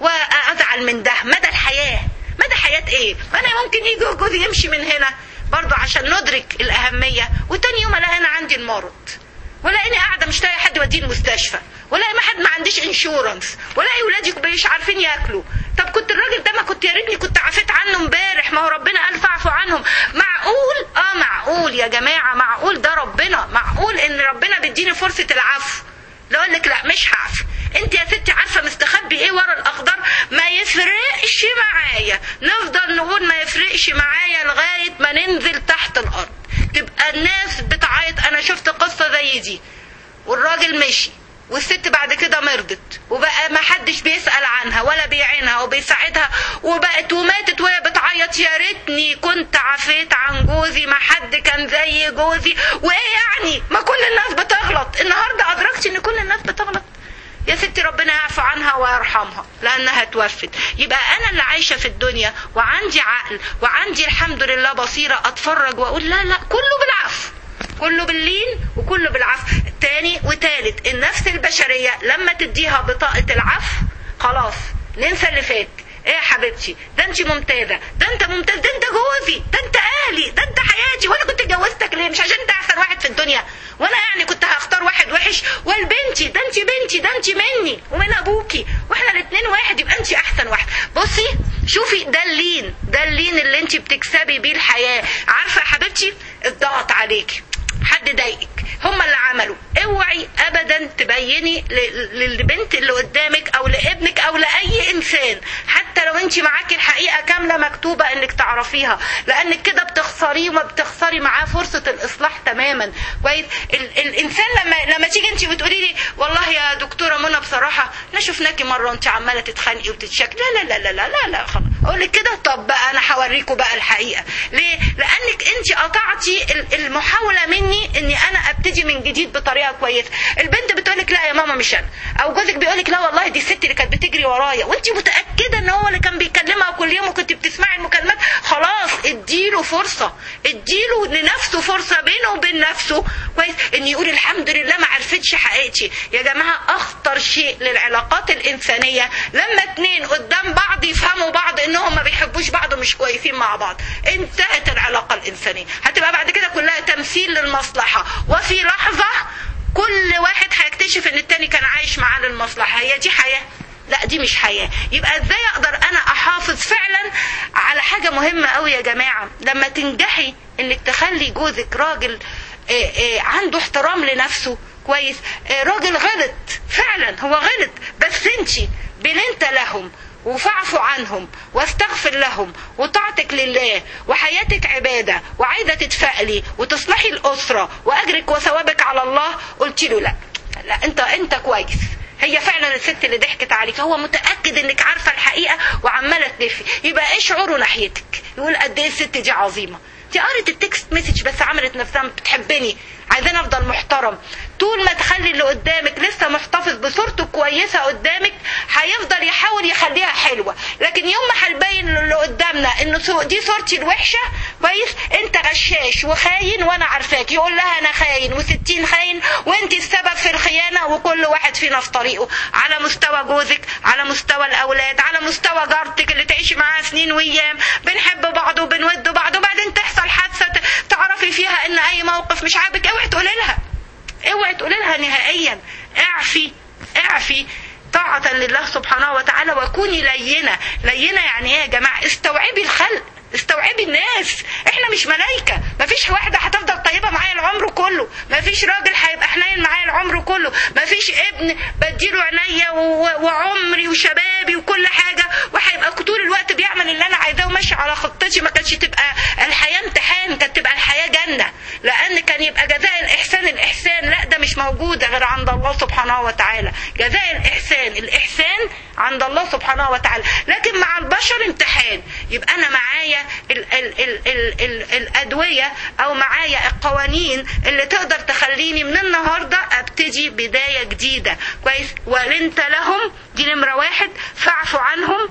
وازعل من ده مدى الحياة مدى حياة ايه انا ممكن يجي جوزي يمشي من هنا برضو عشان ندرك الأهمية وتاني يوم الاقي انا عندي المرض ولا اني قاعده مش لاقي حد يوديني المستشفى ولا ما حد ما عنديش انشورنس ولا ولادي مش عارفين ياكلوا طب كنت الراجل ده ما كنت يا ريتني كنت عافيت عنه امبارح ما هو ربنا قال فاعفوا عنهم معقول اه معقول يا جماعه معقول ده ربنا معقول ان ربنا بيديني فرصه العفو لو اقول لك لا مش هعفو انت يا ستي عارفه مستخبي ايه ورا الاخضر ما يفرقش معايا نفضل نقول ما يفرقش معايا لغايه ما ننزل تحت الارض تبقى الناس بتعيط انا شفت قصه زي دي والراجل مشي والست بعد كده مرضت وبقى ما حدش بيسأل عنها ولا بيعينها وبيساعدها وبقت وماتت وهي بتعيط يا ريتني كنت عفيت عن جوزي ما حد كان زي جوزي وايه يعني ما كل الناس بتغلط النهارده ادركت ان كل الناس بتغلط يا ستي ربنا يعفو عنها ويرحمها لانها توفت يبقى انا اللي عايشه في الدنيا وعندي عقل وعندي الحمد لله بصيره اتفرج واقول لا لا كله بالعفو كله باللين وكله بالعفو تاني وتالت النفس البشرية لما تديها بطاقة العفو خلاص ننسى اللي فات ايه يا حبيبتي ده انت ممتازة ده انت ممتاز ده انت جوزي ده انت اهلي ده انت حياتي وانا كنت اتجوزتك ليه مش عشان انت احسن واحد في الدنيا وانا يعني كنت هختار واحد وحش والبنتي ده انت بنتي ده انت مني ومن ابوكي واحنا الاثنين واحد يبقى انت احسن واحد بصي شوفي ده اللين ده اللين اللي انت بتكسبي بيه الحياة عارفة يا حبيبتي الضغط عليكي حد ضايقك هم اللي عملوا اوعي ابدا تبيني للبنت اللي قدامك او لابنك او لاي انسان حتى لو انت معاكي الحقيقه كامله مكتوبه انك تعرفيها لانك كده بتخسريه وما بتخسري معاه فرصه الاصلاح تماما كويس ال- الانسان لما لما تيجي انت وتقولي لي والله يا دكتوره منى بصراحه احنا شفناكي مره وانت عماله تتخانقي وتتشكي لا لا لا لا لا لا خلاص اقول لك كده طب بقى انا هوريكم بقى الحقيقه ليه لانك انت قطعتي المحاوله مني اني انا ابتدي من جديد بطريقه كويسه البنت بتقول لك لا يا ماما مش انا او جوزك بيقول لك لا والله دي الست اللي كانت بتجري ورايا وانت متاكده ان هو اللي كان بيكلمها كل يوم وكنت بتسمعي المكالمات خلاص اديله فرصة اديله لنفسه فرصة بينه وبين نفسه كويس ان يقول الحمد لله ما عرفتش حقيقتي يا جماعة اخطر شيء للعلاقات الانسانية لما اتنين قدام بعض يفهموا بعض انهم ما بيحبوش بعض ومش كويسين مع بعض انتهت العلاقة الانسانية هتبقى بعد كده كلها تمثيل للمصلحة وفي لحظة كل واحد هيكتشف ان التاني كان عايش معاه للمصلحة هي دي حياة لا دي مش حياة يبقى ازاي اقدر انا احافظ فعلا على حاجة مهمة قوي يا جماعة لما تنجحي انك تخلي جوزك راجل آه، آه، عنده احترام لنفسه كويس آه، راجل غلط فعلا هو غلط بس انت بننت لهم وفاعفوا عنهم واستغفر لهم وطاعتك لله وحياتك عبادة وعايزة تتفائلي وتصلحي الأسرة وأجرك وثوابك على الله قلت له لا لا انت انت كويس هي فعلا الست اللي ضحكت عليك هو متاكد انك عارفه الحقيقه وعماله تلفي يبقى ايه شعوره ناحيتك يقول قد ايه الست دي عظيمه دي قرت التكست مسج بس عملت نفسها بتحبني عايزاني افضل محترم طول ما تخلي اللي قدامك لسه محتفظ بصورته كويسه قدامك هيفضل يحاول يخليها حلوه لكن يوم ما هنبين اللي قدامنا ان سو- دي صورتي الوحشه كويس انت غشاش وخاين وانا عارفاك يقول لها انا خاين وستين خاين وانت السبب في الخيانه وكل واحد فينا في طريقه على مستوى جوزك على مستوى الاولاد على مستوى جارتك اللي تعيشي معاها سنين وايام بنحب بعض وبنود بعض وبعدين تحصل حادثه ت- تعرفي فيها ان اي موقف مش عاجبك اوعي تقولي لها اوعي تقولي لها نهائيا اعفي اعفي طاعة لله سبحانه وتعالى وكوني لينة لينة يعني ايه يا جماعة استوعبي الخلق استوعبي الناس احنا مش ملايكة مفيش واحدة هتفضل طيبة معايا العمر كله مفيش راجل هيبقى حنين معايا العمر كله مفيش ابن بديله عينيا و- وعمري وشبابي وكل حاجة وهيبقى طول الوقت بيعمل اللي انا عايزاه وماشي على خطتي ما كانتش تبقى الحياة امتحان كانت تبقى الحياة جنة لان كان يبقى جزاء الاحسان الاحسان لا ده مش موجودة غير عند الله سبحانه وتعالى جزاء الاحسان الاحسان عند الله سبحانه وتعالى لكن مع البشر امتحان يبقى انا معايا ال ال ال ال ال الادويه او معايا القوانين اللي تقدر تخليني من النهارده ابتدي بدايه جديده كويس ولنت لهم دي نمره واحد فاعفوا عنهم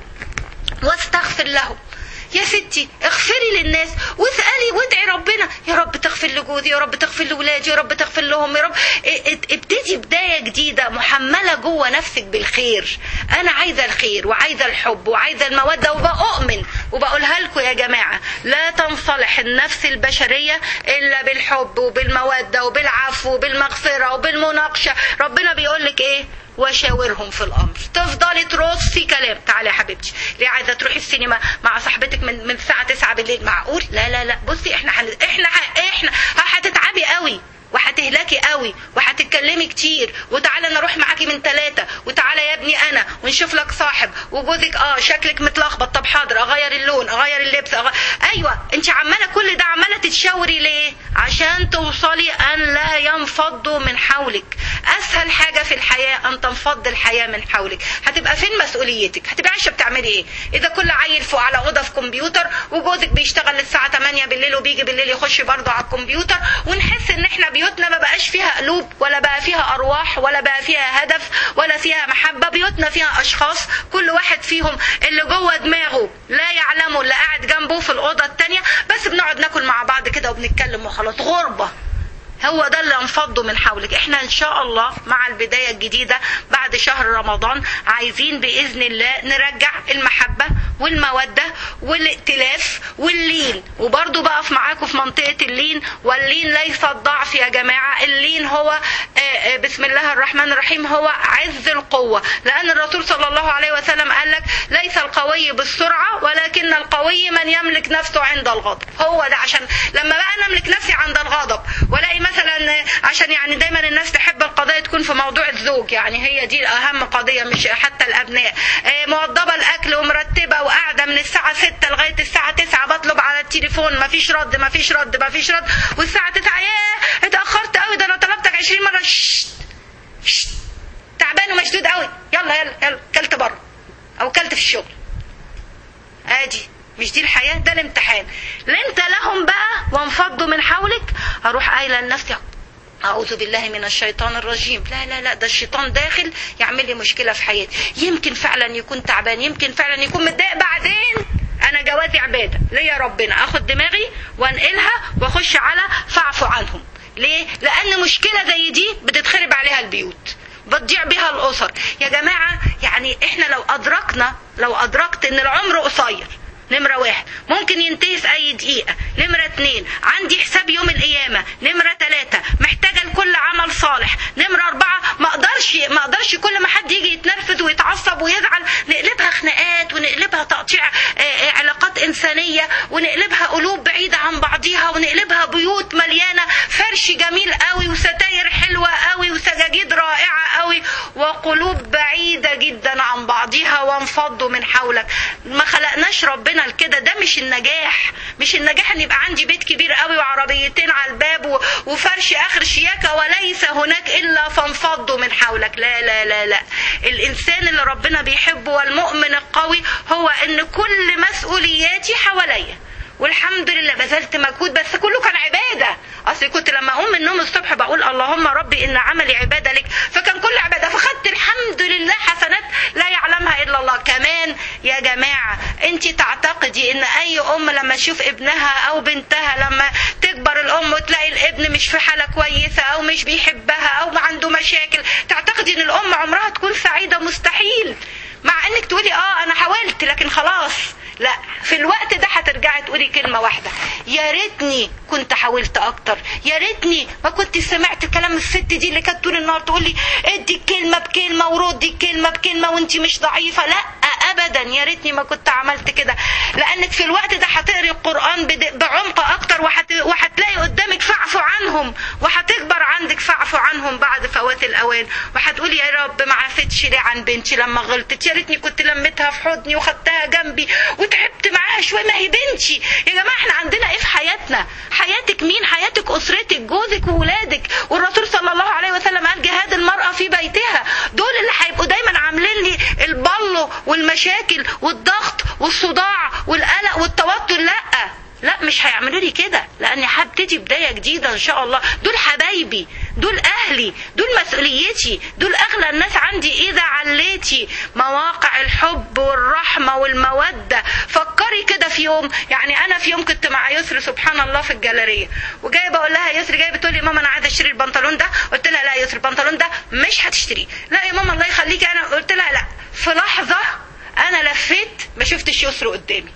واستغفر لهم يا ستي اغفري للناس واسالي وادعي ربنا يا رب تغفر لجوزي يا رب تغفر لاولادي يا رب تغفر لهم يا رب ا- ا- ابتدي بدايه جديده محمله جوه نفسك بالخير انا عايزه الخير وعايزه الحب وعايزه الموده وبأؤمن وبقولها لكم يا جماعه لا تنصلح النفس البشريه الا بالحب وبالموده وبالعفو وبالمغفره وبالمناقشه ربنا بيقول لك ايه وشاورهم في الامر تفضلي ترصي كلام تعالي يا حبيبتي ليه عايزه تروحي السينما مع صاحبتك من من الساعه 9 بالليل معقول لا لا لا بصي احنا حن... احنا ح... احنا هتتعبي قوي وهتهلكي قوي وهتتكلمي كتير وتعالى انا اروح معاكي من ثلاثة وتعالى يا ابني انا ونشوف لك صاحب وجوزك اه شكلك متلخبط طب حاضر اغير اللون اغير اللبس أغير... ايوه انت عماله كل ده عماله تتشاوري ليه عشان توصلي ان لا ينفضوا من حولك اسهل حاجه في الحياه ان تنفض الحياه من حولك هتبقى فين مسؤوليتك هتبقى عايشه بتعملي ايه اذا كل عيل فوق على اوضه في كمبيوتر وجوزك بيشتغل للساعه 8 بالليل وبيجي بالليل يخش برضه على الكمبيوتر ونحس ان احنا بيوتنا ما بقاش فيها قلوب ولا بقى فيها ارواح ولا بقى فيها هدف ولا فيها محبه بيوتنا فيها اشخاص كل واحد فيهم اللي جوه دماغه لا يعلمه اللي قاعد جنبه في الاوضه الثانيه بس بنقعد ناكل مع بعض كده وبنتكلم وخلاص غربه هو ده اللي انفضوا من حولك احنا ان شاء الله مع البداية الجديدة بعد شهر رمضان عايزين بإذن الله نرجع المحبة والمودة والائتلاف واللين وبرضو بقف معاكم في منطقة اللين واللين ليس الضعف يا جماعة اللين هو آه، آه، بسم الله الرحمن الرحيم هو عز القوة لأن الرسول صلى الله عليه وسلم قال لك ليس القوي بالسرعة ولكن القوي من يملك نفسه عند الغضب هو ده عشان لما بقى أنا أملك نفسي عند الغضب والاقي مثلا عشان يعني دايما الناس تحب القضايا تكون في موضوع الزوج يعني هي دي اهم قضيه مش حتى الابناء آه، موضبه الاكل ومرتبه وقاعده من الساعه 6 لغايه الساعه 9 بطلب على التليفون مفيش رد مفيش رد مفيش رد والساعه 9 ياه اتاخرت قوي ده انا طلبتك 20 مره ششت ششت تعبان ومشدود قوي يلا يلا يلا كلت بره او كلت في الشغل ادي مش دي الحياة ده الامتحان لنت لهم بقى وانفضوا من حولك اروح قايلة لنفسي أعوذ بالله من الشيطان الرجيم لا لا لا ده الشيطان داخل يعمل لي مشكلة في حياتي يمكن فعلا يكون تعبان يمكن فعلا يكون متضايق بعدين أنا جوازي عبادة ليا ربنا اخد دماغي وانقلها واخش على فاعفو عنهم ليه لان مشكله زي دي بتتخرب عليها البيوت بتضيع بيها الاسر يا جماعه يعني احنا لو ادركنا لو ادركت ان العمر قصير نمرة واحد ممكن ينتهي في أي دقيقة نمرة اتنين عندي حساب يوم القيامة نمرة تلاتة محتاجة لكل عمل صالح نمرة أربعة ما أقدرش ما أقدرش كل ما حد يجي يتنرفز ويتعصب ويزعل نقلبها خناقات ونقلبها تقطيع علاقات إنسانية ونقلبها قلوب بعيدة عن بعضيها ونقلبها بيوت مليانة فرش جميل قوي وستاير حلوة قوي وسجاجيد رائعة قوي وقلوب بعيدة جدا عن بعضها وانفضوا من حولك ما خلقناش ربنا لكده ده مش النجاح مش النجاح ان يبقى عندي بيت كبير قوي وعربيتين على الباب وفرش اخر شياكة وليس هناك الا فانفضوا من حولك لا لا لا لا الانسان اللي ربنا بيحبه والمؤمن القوي هو ان كل مسؤولياتي حواليا والحمد لله بذلت مجهود بس كله كان عباده اصل كنت لما اقوم من النوم الصبح بقول اللهم ربي ان عملي عباده لك فكان كل عباده فخدت الحمد لله حسنات لا يعلمها الا الله كمان يا جماعه انت تعتقدي ان اي ام لما تشوف ابنها او بنتها لما تكبر الام وتلاقي الابن مش في حاله كويسه او مش بيحبها او عنده مشاكل تعتقدي ان الام عمرها تكون سعيده مستحيل مع انك تقولي اه انا حاولت لكن خلاص لا في الوقت ده هترجعي تقولي كلمه واحده يا ريتني كنت حاولت اكتر يا ريتني ما كنت سمعت كلام الست دي اللي كانت طول النهار تقول لي ادي الكلمه بكلمه وردي الكلمه بكلمه وانت مش ضعيفه لا ابدا يا ريتني ما كنت عملت كده لانك في الوقت ده هتقري القران بعمق اكتر وحت... وهتلاقي قدامك فاعفو عنهم وهتكبر عندك فاعفو عنهم بعد فوات الاوان وهتقولي يا رب ما عفتش ليه عن بنتي لما غلطت يا ريتني كنت لميتها في حضني وخدتها جنبي وتعبت معاها شويه ما هي بنتي يا جماعه احنا عندنا ايه في حياتنا حياتك مين حياتك اسرتك جوزك وولادك والرسول صلى الله عليه وسلم قال جهاد المراه في بيتها دول اللي هيبقوا دايما عاملين لي البلو والمشاكل والضغط والصداع والقلق والتوتر لا لا مش هيعملوا لي كده لاني هبتدي بدايه جديده ان شاء الله دول حبايبي دول اهلي دول مسؤوليتي دول اغلى الناس عندي اذا عليتي مواقع الحب والرحمه والموده فكري كده في يوم يعني انا في يوم كنت مع يسر سبحان الله في الجاليريه وجايه بقول لها يسر جايه بتقول لي ماما انا عايزه اشتري البنطلون ده قلت لها لا يسر البنطلون ده مش هتشتريه لا يا ماما الله يخليكي انا قلت لها لا في لحظه انا لفيت ما شفتش يسر قدامي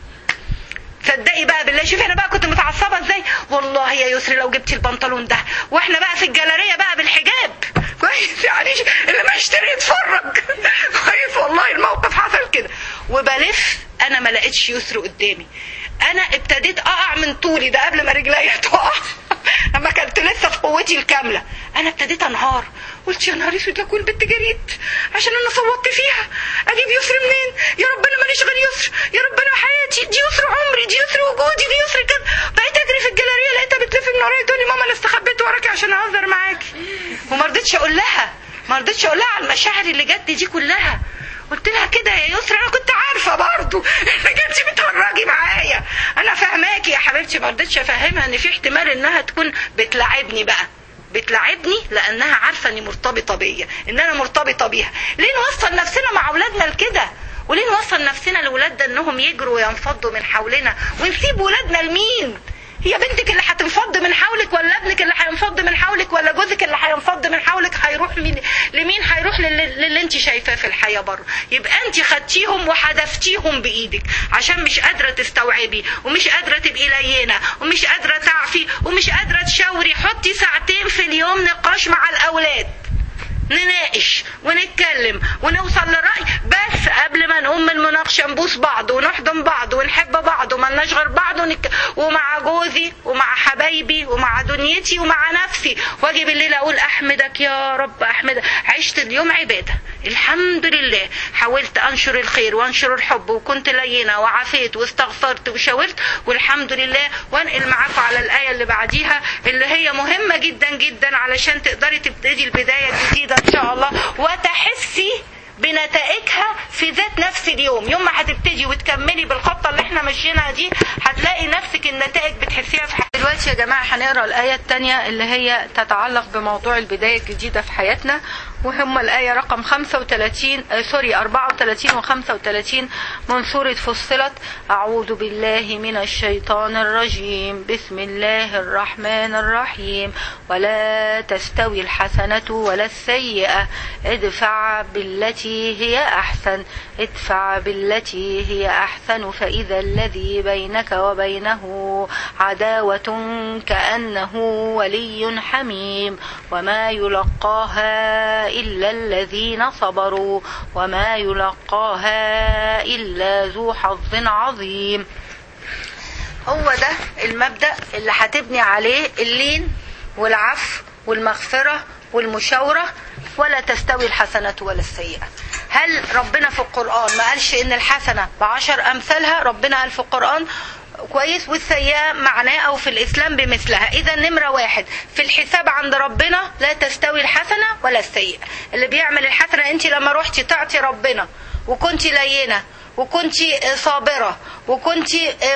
تصدقي بقى بالله شوفي انا بقى كنت متعصبه ازاي والله يا يسري لو جبتي البنطلون ده واحنا بقى في الجاليريه بقى بالحجاب كويس يعني اللي ما يشتري يتفرج كويس والله الموقف حصل كده وبلف انا ما لقيتش يسري قدامي انا ابتديت اقع من طولي ده قبل ما رجليا تقع لما كنت لسه في قوتي الكامله انا ابتديت انهار قلت يا نهار اسود اكون بنت جريت عشان انا صوتت فيها اجيب يسر منين يا ربنا ماليش غير يسر يا ربنا حياتي دي يسر عمري دي يسر وجودي دي يسر كده بقيت اجري في الجاليريه لقيتها بتلف من ورايا تقول لي ماما انا استخبيت وراكي عشان اهزر معاكي وما رضيتش اقول لها ما رضيتش اقول لها على المشاعر اللي جت دي كلها قلت لها كده يا يسرا انا كنت عارفه برضو انك انت بتهرجي معايا انا فاهماكي يا حبيبتي ما رضيتش افهمها ان في احتمال انها تكون بتلاعبني بقى بتلاعبني لانها عارفه اني مرتبطه بيا ان انا مرتبطه بيها ليه نوصل نفسنا مع اولادنا لكده وليه نوصل نفسنا لاولادنا انهم يجروا وينفضوا من حولنا ونسيب ولادنا لمين هي بنتك اللي هتنفض من حولك ولا ابنك اللي هينفض من حولك ولا جوزك اللي هينفض من حولك هيروح مين لمين هيروح للي, للي انت شايفاه في الحياه بره يبقى انت خدتيهم وحذفتيهم بايدك عشان مش قادره تستوعبي ومش قادره تبقي لينه ومش قادره تعفي ومش قادره تشاوري حطي ساعتين في اليوم نقاش مع الاولاد نناقش ونتكلم ونوصل لرأي بس قبل ما نقوم من المناقشة نبوس بعض ونحضن بعض ونحب بعض وملناش غير بعض ونك... ومع جوزي ومع حبايبي ومع دنيتي ومع نفسي واجي بالليل اقول احمدك يا رب احمدك عشت اليوم عبادة الحمد لله حاولت انشر الخير وانشر الحب وكنت لينة وعافيت واستغفرت وشاورت والحمد لله وانقل معاكم على الآية اللي بعديها اللي هي مهمة جدا جدا علشان تقدري تبتدي البداية الجديدة ان شاء الله وتحسي بنتائجها في ذات نفس اليوم يوم ما هتبتدي وتكملي بالخطه اللي احنا ماشيينها دي هتلاقي نفسك النتائج بتحسيها في حياتك دلوقتي يا جماعه هنقرا الايه الثانيه اللي هي تتعلق بموضوع البدايه الجديده في حياتنا وهم الآية رقم 35 آه سوري 34 و 35 من سورة فصلت أعوذ بالله من الشيطان الرجيم بسم الله الرحمن الرحيم ولا تستوي الحسنة ولا السيئة ادفع بالتي هي أحسن ادفع بالتي هي أحسن فإذا الذي بينك وبينه عداوة كأنه ولي حميم وما يلقاها إلا الذين صبروا وما يلقاها إلا ذو حظ عظيم هو ده المبدأ اللي هتبني عليه اللين والعفو والمغفرة والمشاورة ولا تستوي الحسنة ولا السيئة هل ربنا في القرآن ما قالش إن الحسنة بعشر أمثالها ربنا قال في القرآن كويس والسيئة معناه أو في الإسلام بمثلها إذا نمرة واحد في الحساب عند ربنا لا تستوي الحسنة ولا السيئة اللي بيعمل الحسنة أنت لما روحتي تعطي ربنا وكنت لينة وكنت صابرة وكنت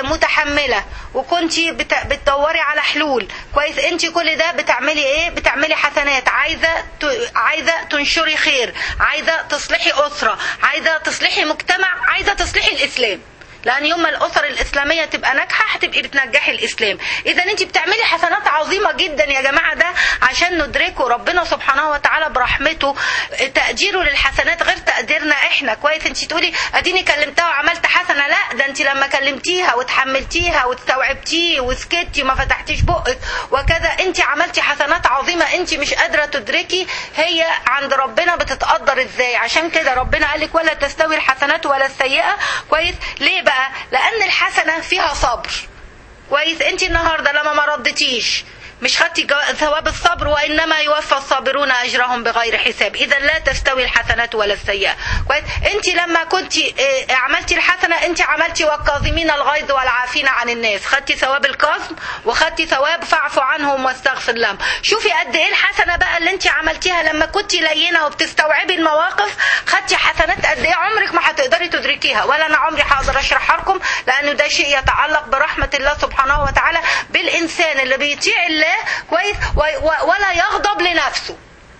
متحملة وكنت بتدوري على حلول كويس انت كل ده بتعملي ايه بتعملي حسنات عايزة عايزة تنشري خير عايزة تصلحي أسرة عايزة تصلحي مجتمع عايزة تصلحي الإسلام لان يوم ما الاسر الاسلاميه تبقى ناجحه هتبقي بتنجحي الاسلام اذا انت بتعملي حسنات عظيمه جدا يا جماعه ده عشان ندركه ربنا سبحانه وتعالى برحمته تقديره للحسنات غير تقديرنا احنا كويس انت تقولي اديني كلمتها وعملت حسنه لا ده انت لما كلمتيها وتحملتيها واستوعبتيه وسكتي وما فتحتيش بقك وكذا انت عملتي حسنات عظيمه انت مش قادره تدركي هي عند ربنا بتتقدر ازاي عشان كده ربنا قال لك ولا تستوي الحسنات ولا السيئه كويس ليه بقى لان الحسنه فيها صبر كويس انت النهارده لما ما ردتيش مش خدتي ثواب الصبر وانما يوفى الصابرون اجرهم بغير حساب اذا لا تستوي الحسنات ولا السيئه كويس انت لما كنت عملتي الحسنه انت عملتي والكاظمين الغيظ والعافين عن الناس خدتي ثواب الكظم وخدتي ثواب فاعفوا عنهم واستغفر لهم شوفي قد ايه الحسنه بقى اللي انت عملتيها لما كنت لينه وبتستوعبي المواقف خدتي حسنات قد ايه عمرك ما هتقدري تدركيها ولا انا عمري هقدر اشرحها لكم لانه ده شيء يتعلق برحمه الله سبحانه وتعالى بالانسان اللي بيطيع الله كويس ولا يغضب لنفسه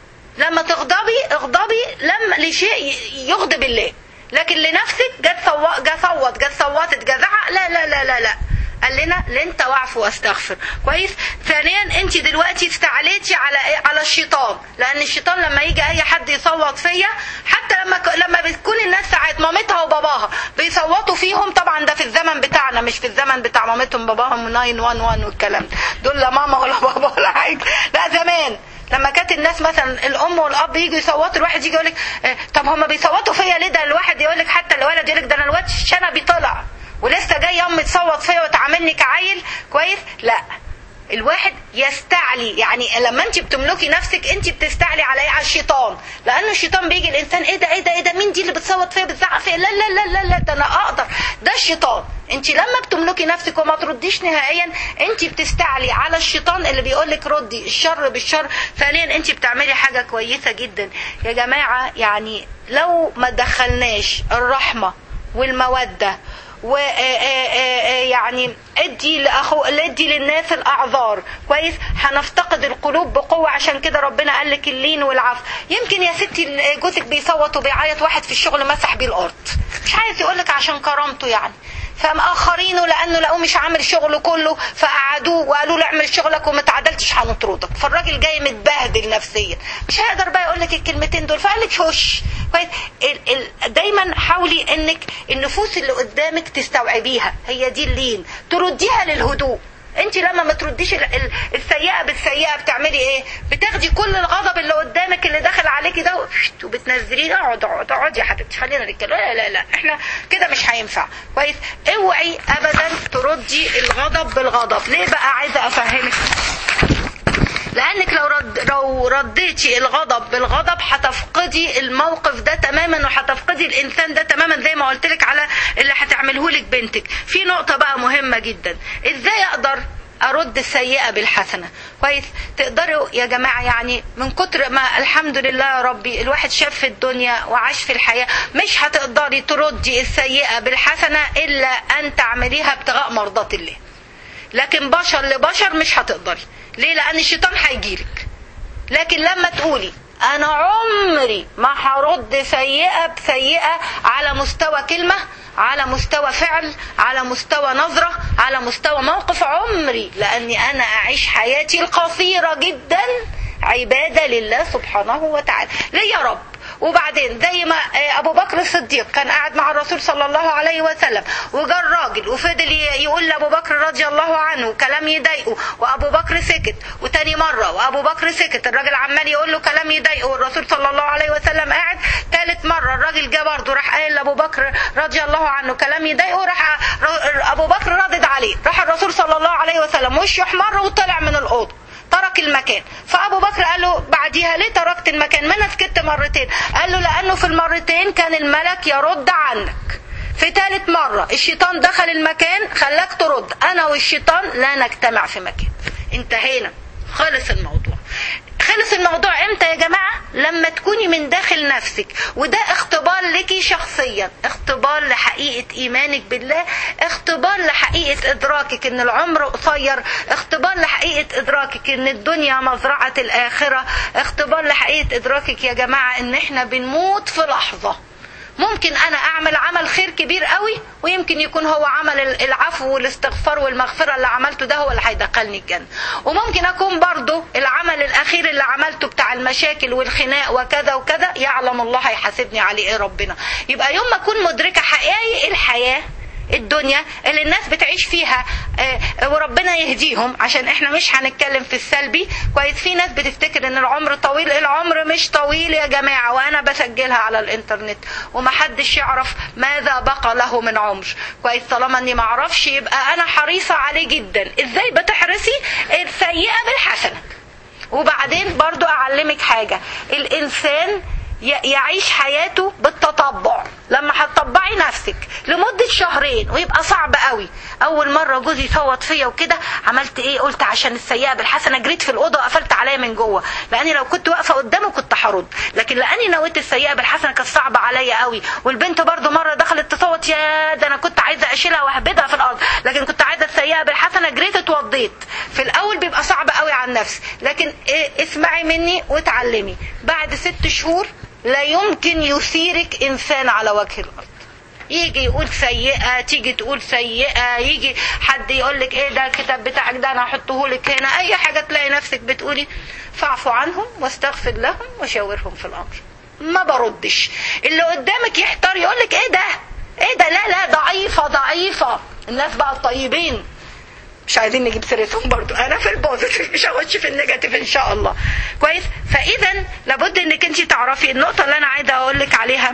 لما تغضبي اغضبي لما لشيء يغضب الله لكن لنفسك جت جت صوت جت صوتت جت زعق لا لا لا لا لا قال لنا لنت واعفو واستغفر كويس ثانيا انت دلوقتي استعليتي على ايه على الشيطان لان الشيطان لما يجي اي حد يصوت فيا حتى لما لما بتكون الناس ساعات مامتها وباباها بيصوتوا فيهم طبعا ده في الزمن بتاعنا مش في الزمن بتاع مامتهم باباهم 911 والكلام ده دول لا ماما ولا بابا ولا حاجه لا زمان لما كانت الناس مثلا الام والاب يجوا يصوتوا الواحد يجي يقول لك اه طب هم بيصوتوا فيا ليه ده الواحد يقول لك حتى الولد يقول لك ده انا الواد شنبي طلع ولسه جاي امي تصوت فيا وتعاملني كعيل كويس لا الواحد يستعلي يعني لما انت بتملكي نفسك انت بتستعلي على ايه على الشيطان لانه الشيطان بيجي الانسان ايه ده ايه ده ايه ده مين دي اللي بتصوت فيا بتزعق فيا لا لا لا لا لا ده انا اقدر ده الشيطان انت لما بتملكي نفسك وما ترديش نهائيا انت بتستعلي على الشيطان اللي بيقول لك ردي الشر بالشر ثانيا انت بتعملي حاجه كويسه جدا يا جماعه يعني لو ما دخلناش الرحمه والموده ويعني ادي لاخو ادي للناس الاعذار كويس هنفتقد القلوب بقوه عشان كده ربنا قال لك اللين والعفو يمكن يا ستي جوزك بيصوت وبيعيط واحد في الشغل مسح بيه الارض مش عايز يقول لك عشان كرامته يعني فمأخرينه لانه لقوه مش عامل شغله كله فقعدوه وقالوا له اعمل شغلك وما تعدلتش هنطردك فالراجل جاي متبهدل نفسيا مش هيقدر بقى يقول لك الكلمتين دول فقال لك هش كويس دايما حاولي انك النفوس اللي قدامك تستوعبيها هي دي اللين ترديها للهدوء انت لما ما ترديش السيئه بالسيئه بتعملي ايه بتاخدي كل الغضب اللي قدامك اللي داخل عليكي ده وبتنزليه اقعد اقعد اقعد يا حبيبتي خلينا نتكلم لا لا لا احنا كده مش هينفع كويس اوعي ابدا تردي الغضب بالغضب ليه بقى عايزه افهمك لانك لو رد لو رديتي الغضب بالغضب هتفقدي الموقف ده تماما وهتفقدي الانسان ده تماما زي ما قلت لك على اللي هتعمله لك بنتك في نقطه بقى مهمه جدا ازاي اقدر ارد السيئه بالحسنه كويس تقدروا يا جماعه يعني من كتر ما الحمد لله يا ربي الواحد شاف في الدنيا وعاش في الحياه مش هتقدري تردي السيئه بالحسنه الا ان تعمليها ابتغاء مرضات الله لكن بشر لبشر مش هتقدري ليه لان الشيطان هيجيلك لكن لما تقولي انا عمري ما هرد سيئة بسيئة على مستوى كلمة على مستوى فعل على مستوى نظرة على مستوى موقف عمري لاني انا اعيش حياتي القصيرة جدا عبادة لله سبحانه وتعالى ليه يا رب وبعدين زي ما ابو بكر الصديق كان قاعد مع الرسول صلى الله عليه وسلم وجاء الراجل وفضل يقول لابو بكر رضي الله عنه كلام يضايقه وابو بكر سكت وتاني مره وابو بكر سكت الراجل عمال يقول له كلام يضايقه والرسول صلى الله عليه وسلم قاعد ثالث مره الراجل جه برضه راح قايل لابو بكر رضي الله عنه كلام يضايقه راح ابو بكر ردد عليه راح الرسول صلى الله عليه وسلم وشه احمر وطلع من الاوضه ترك المكان فابو بكر قال له بعديها ليه تركت المكان ما انا سكت مرتين قال له لانه في المرتين كان الملك يرد عنك في ثالث مرة الشيطان دخل المكان خلاك ترد انا والشيطان لا نجتمع في مكان انتهينا خلص الموضوع خلص الموضوع امتى يا جماعة لما تكوني من داخل نفسك وده اختبار لك شخصيا اختبار لحقيقة ايمانك بالله اختبار لحقيقة ادراكك ان العمر قصير اختبار لحقيقة ادراكك ان الدنيا مزرعة الاخرة اختبار لحقيقة ادراكك يا جماعة ان احنا بنموت في لحظة ممكن انا اعمل عمل خير كبير قوي ويمكن يكون هو عمل العفو والاستغفار والمغفره اللي عملته ده هو اللي هيدخلني الجنه وممكن اكون برضو العمل الاخير اللي عملته بتاع المشاكل والخناق وكذا وكذا يعلم الله هيحاسبني عليه ايه ربنا يبقى يوم ما اكون مدركه حقائق الحياه الدنيا اللي الناس بتعيش فيها وربنا يهديهم عشان احنا مش هنتكلم في السلبي كويس في ناس بتفتكر ان العمر طويل العمر مش طويل يا جماعة وانا بسجلها على الانترنت ومحدش يعرف ماذا بقى له من عمر كويس طالما اني معرفش يبقى انا حريصة عليه جدا ازاي بتحرصي السيئة بالحسنة وبعدين برضو اعلمك حاجة الانسان يعيش حياته بالتطبع لما هتطبعي نفسك لمدة شهرين ويبقى صعب قوي اول مرة جوزي صوت فيا وكده عملت ايه قلت عشان السيئة بالحسنة جريت في الأوضة وقفلت عليا من جوه لاني لو كنت واقفة قدامه كنت هرد لكن لاني نويت السيئة بالحسنة كانت صعبة عليا قوي والبنت برضو مرة دخلت تصوت يا ده انا كنت عايزة اشيلها واهبدها في الارض لكن كنت عايزة السيئة بالحسنة جريت اتوضيت في الاول بيبقى صعب قوي على النفس لكن إيه اسمعي مني وتعلمي بعد ست شهور لا يمكن يثيرك انسان على وجه الارض يجي يقول سيئة تيجي تقول سيئة يجي حد يقول لك ايه ده الكتاب بتاعك ده انا هحطه لك هنا اي حاجة تلاقي نفسك بتقولي فاعفوا عنهم واستغفر لهم وشاورهم في الامر ما بردش اللي قدامك يحتار يقول لك ايه ده ايه ده لا لا ضعيفة ضعيفة الناس بقى الطيبين مش عايزين نجيب سيرتهم برضو انا في البوزيتيف مش هخش في النيجاتيف ان شاء الله كويس فاذا لابد انك انت تعرفي النقطه اللي انا عايزه اقول لك عليها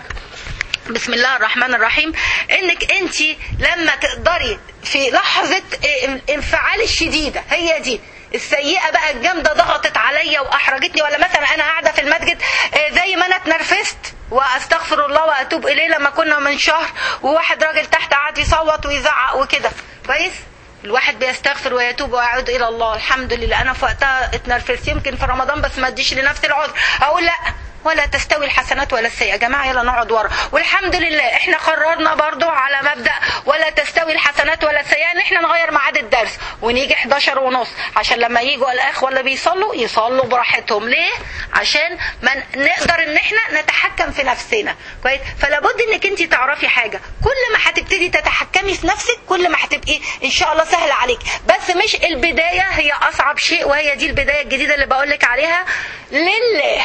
بسم الله الرحمن الرحيم انك انت لما تقدري في لحظه الانفعال الشديده هي دي السيئه بقى الجامده ضغطت عليا واحرجتني ولا مثلا انا قاعده في المسجد زي ما انا اتنرفزت واستغفر الله واتوب اليه لما كنا من شهر وواحد راجل تحت قعد يصوت ويزعق وكده كويس الواحد بيستغفر ويتوب ويعود الى الله الحمد لله انا في وقتها اتنرفزت يمكن في رمضان بس ما اديش لنفسي العذر اقول لا ولا تستوي الحسنات ولا السيئة يا جماعة يلا نقعد ورا والحمد لله احنا قررنا برضو على مبدأ ولا تستوي الحسنات ولا السيئة ان احنا نغير ميعاد الدرس ونيجي 11 ونص عشان لما يجوا الاخوة اللي بيصلوا يصلوا براحتهم ليه عشان ما نقدر ان احنا نتحكم في نفسنا كويس فلابد انك انت تعرفي حاجة كل ما هتبتدي تتحكمي في نفسك كل ما هتبقي ان شاء الله سهل عليك بس مش البداية هي اصعب شيء وهي دي البداية الجديدة اللي بقولك عليها لله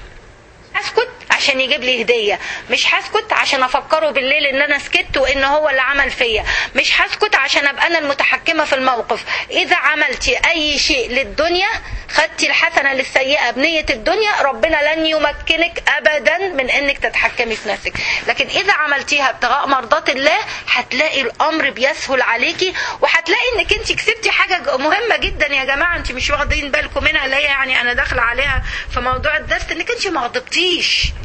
هسكت عشان يجيب لي هديه مش هسكت عشان افكره بالليل ان انا سكت وان هو اللي عمل فيا مش هسكت عشان ابقى انا المتحكمه في الموقف اذا عملتي اي شيء للدنيا خدتي الحسنه للسيئه بنيه الدنيا ربنا لن يمكنك ابدا من انك تتحكمي في نفسك لكن اذا عملتيها ابتغاء مرضات الله هتلاقي الامر بيسهل عليكي وهتلاقي انك انت كسبتي حاجه مهمه جدا يا جماعه انت مش واخدين بالكم منها اللي هي يعني انا داخله عليها في موضوع الدرس انك انت ما غضبتيش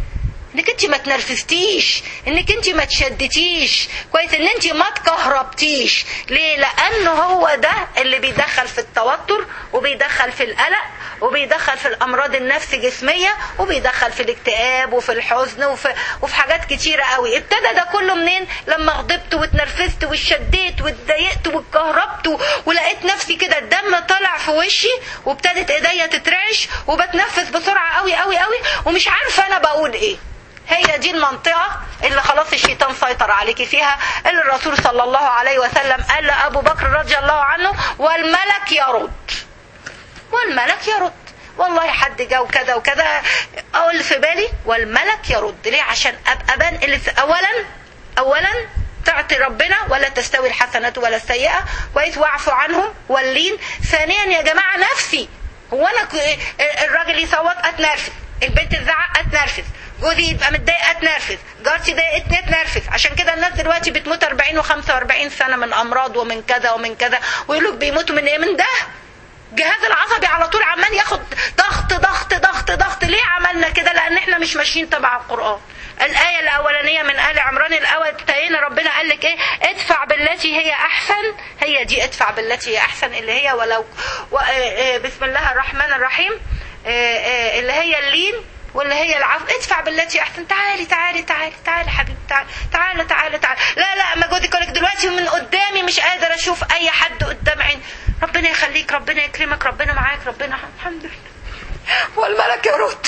انك انت ما تنرفزتيش انك انت ما تشدتيش كويس ان انت ما تكهربتيش ليه لان هو ده اللي بيدخل في التوتر وبيدخل في القلق وبيدخل في الامراض النفس جسميه وبيدخل في الاكتئاب وفي الحزن وفي, وفي حاجات كتيره قوي ابتدى ده كله منين لما غضبت واتنرفزت واتشديت واتضايقت واتكهربت ولقيت نفسي كده الدم طلع في وشي وابتدت ايديا تترعش وبتنفس بسرعه قوي قوي قوي ومش عارفه انا بقول ايه هي دي المنطقة اللي خلاص الشيطان سيطر عليك فيها اللي الرسول صلى الله عليه وسلم قال لأبو بكر رضي الله عنه والملك يرد والملك يرد والله حد جا وكذا وكذا اقول في بالي والملك يرد ليه عشان ابقى بان اللي اولا اولا تعطي ربنا ولا تستوي الحسنة ولا السيئة كويس واعفوا عنهم واللين ثانيا يا جماعة نفسي هو انا الراجل يصوت اتنرفز البنت تزعق اتنرفز جوزي يبقى متضايق اتنرفز جارتي ضايقتني اتنرفز عشان كده الناس دلوقتي بتموت 40 و45 سنه من امراض ومن كذا ومن كذا ويقولوا بيموتوا من ايه من ده الجهاز العصبي على طول عمال ياخد ضغط ضغط ضغط ضغط ليه عملنا كده لان احنا مش ماشيين تبع القران الآية الأولانية من آل عمران الأول التانية ربنا قال لك إيه ادفع بالتي هي أحسن هي دي ادفع بالتي هي أحسن اللي هي ولو و... بسم الله الرحمن الرحيم اللي هي اللين واللي هي العفو ادفع بالتي احسن تعالي تعالي تعالي تعالي حبيبي تعالي تعالى تعالى تعالى لا لا ما جوزك لك دلوقتي من قدامي مش قادر اشوف اي حد قدام عيني ربنا يخليك ربنا يكرمك ربنا معاك ربنا الحمد لله والملك يرد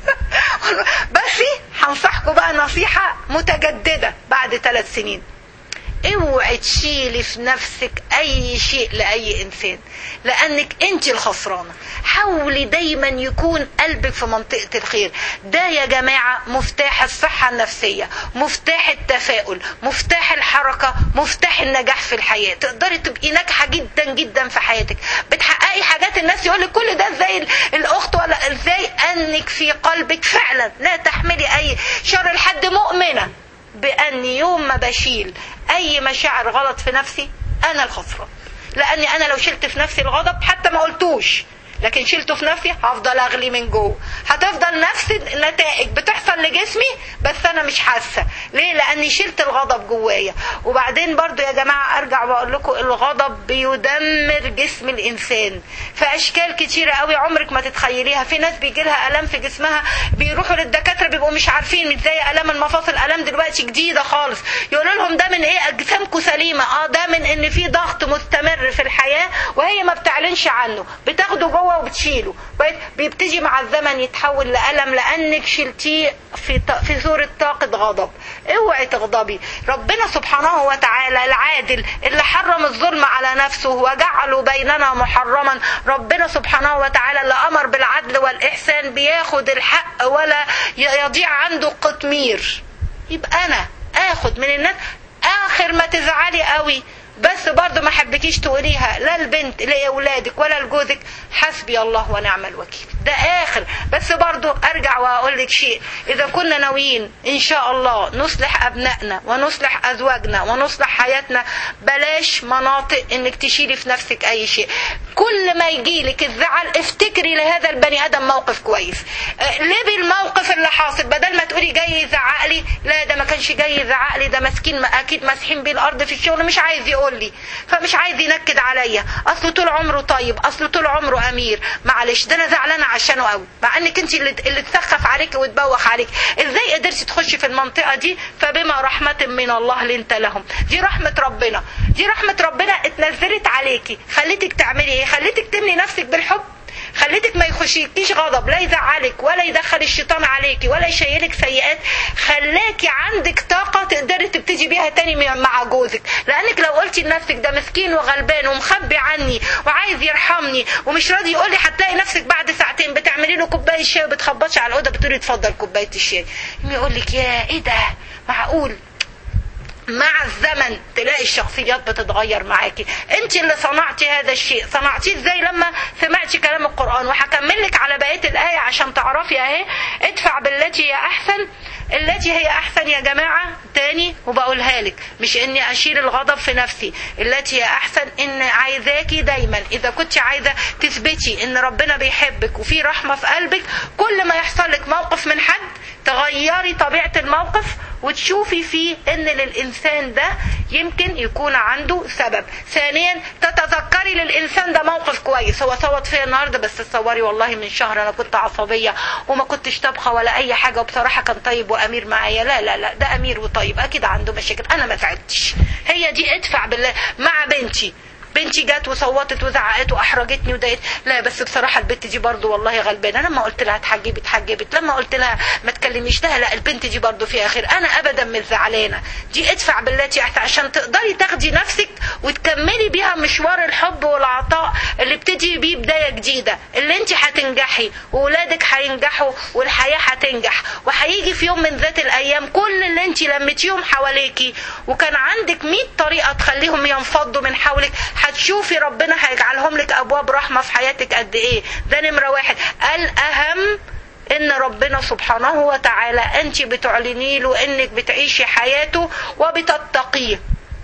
بس هنصحكم بقى نصيحة متجددة بعد ثلاث سنين اوعي تشيلي في نفسك اي شيء لاي انسان لانك انت الخسرانه حاولي دايما يكون قلبك في منطقه الخير ده يا جماعه مفتاح الصحه النفسيه مفتاح التفاؤل مفتاح الحركه مفتاح النجاح في الحياه تقدري تبقي ناجحه جدا جدا في حياتك بتحققي حاجات الناس يقول كل ده ازاي الاخت ولا ازاي انك في قلبك فعلا لا تحملي اي شر لحد مؤمنه بأن يوم ما بشيل أي مشاعر غلط في نفسي أنا الخسران لأني أنا لو شلت في نفسي الغضب حتى ما قلتوش لكن شلته في نفسي هفضل اغلي من جوه هتفضل نفس النتائج بتحصل لجسمي بس انا مش حاسه ليه لاني شلت الغضب جوايا وبعدين برضو يا جماعه ارجع واقول لكم الغضب بيدمر جسم الانسان في اشكال كتيره قوي عمرك ما تتخيليها في ناس بيجي لها الام في جسمها بيروحوا للدكاتره بيبقوا مش عارفين مش زي الام المفاصل الام دلوقتي جديده خالص يقولوا لهم ده من ايه اجسامكم سليمه اه ده من ان في ضغط مستمر في الحياه وهي ما بتعلنش عنه بتاخده جوه وبتشيله بيبتدي مع الزمن يتحول لألم لأنك شلتيه في في صورة طاقة غضب اوعي تغضبي ربنا سبحانه وتعالى العادل اللي حرم الظلم على نفسه وجعله بيننا محرما ربنا سبحانه وتعالى اللي أمر بالعدل والإحسان بياخد الحق ولا يضيع عنده قطمير يبقى أنا آخد من الناس آخر ما تزعلي قوي بس برضه ما حبكيش تقوليها لا البنت لاولادك ولا لجوزك حسبي الله ونعم الوكيل ده اخر بس برضه ارجع واقول لك شيء اذا كنا ناويين ان شاء الله نصلح ابنائنا ونصلح ازواجنا ونصلح حياتنا بلاش مناطق انك تشيلي في نفسك اي شيء كل ما يجي لك الزعل افتكري لهذا البني ادم موقف كويس ليه الموقف اللي حاصل بدل ما تقولي جاي يزعق لي لا ده ما كانش جاي يزعق لي ده مسكين اكيد مسحين بيه الارض في الشغل مش عايز يقول لي فمش عايز ينكد عليا اصله طول عمره طيب اصله طول عمره امير معلش ده انا زعلانه عشانه قوي مع انك انت اللي اللي تسخف عليك وتبوخ عليك ازاي قدرتي تخشي في المنطقه دي فبما رحمه من الله لنت لهم دي رحمه ربنا دي رحمه ربنا اتنزلت عليكي خليتك تعملي ايه خليتك تملي نفسك بالحب خليتك ما يخشيكيش غضب لا يزعلك ولا يدخل الشيطان عليكي ولا يشيلك سيئات خلاكي عندك طاقة تقدري تبتدي بيها تاني مع جوزك لانك لو قلتي لنفسك ده مسكين وغلبان ومخبي عني وعايز يرحمني ومش راضي يقول لي هتلاقي نفسك بعد ساعتين بتعملي له كوبايه شاي وبتخبطش على الاوضه بتقولي اتفضل كوبايه الشاي يقول لك يا ايه ده معقول مع الزمن تلاقي الشخصيات بتتغير معاكي انت اللي صنعتي هذا الشيء صنعتيه ازاي لما سمعتي كلام القرآن وهكمل لك على بقية الآية عشان تعرفي اهي ادفع بالتي هي احسن التي هي احسن يا جماعة تاني وبقولها لك مش اني اشيل الغضب في نفسي التي هي احسن ان عايزاكي دايما اذا كنت عايزة تثبتي ان ربنا بيحبك وفي رحمة في قلبك كل ما يحصل لك موقف من حد تغيري طبيعة الموقف وتشوفي فيه ان للانسان ده يمكن يكون عنده سبب ثانيا تتذكري للانسان ده موقف كويس هو صوت فيا النهارده بس تصوري والله من شهر انا كنت عصبيه وما كنتش طبخه ولا اي حاجه وبصراحه كان طيب وامير معايا لا لا لا ده امير وطيب اكيد عنده مشاكل انا ما زعلتش هي دي ادفع بالله مع بنتي بنتي جت وصوتت وزعقت واحرجتني وضايقت لا بس بصراحه البنت دي برضو والله غلبانه لما قلت لها اتحجبي اتحجبت لما قلت لها ما تكلميش لا لا البنت دي برضو فيها خير انا ابدا مش زعلانه دي ادفع بالتي احسن عشان تقدري تاخدي نفسك وتكملي بيها مشوار الحب والعطاء اللي ابتدي بيه بدايه جديده اللي انت هتنجحي واولادك هينجحوا والحياه هتنجح وهيجي في يوم من ذات الايام كل اللي انت لميتيهم حواليكي وكان عندك 100 طريقه تخليهم ينفضوا من حولك هتشوفي ربنا هيجعلهم لك ابواب رحمه في حياتك قد ايه ده نمره واحد الاهم ان ربنا سبحانه وتعالى انت بتعلني له انك بتعيشي حياته وبتتقيه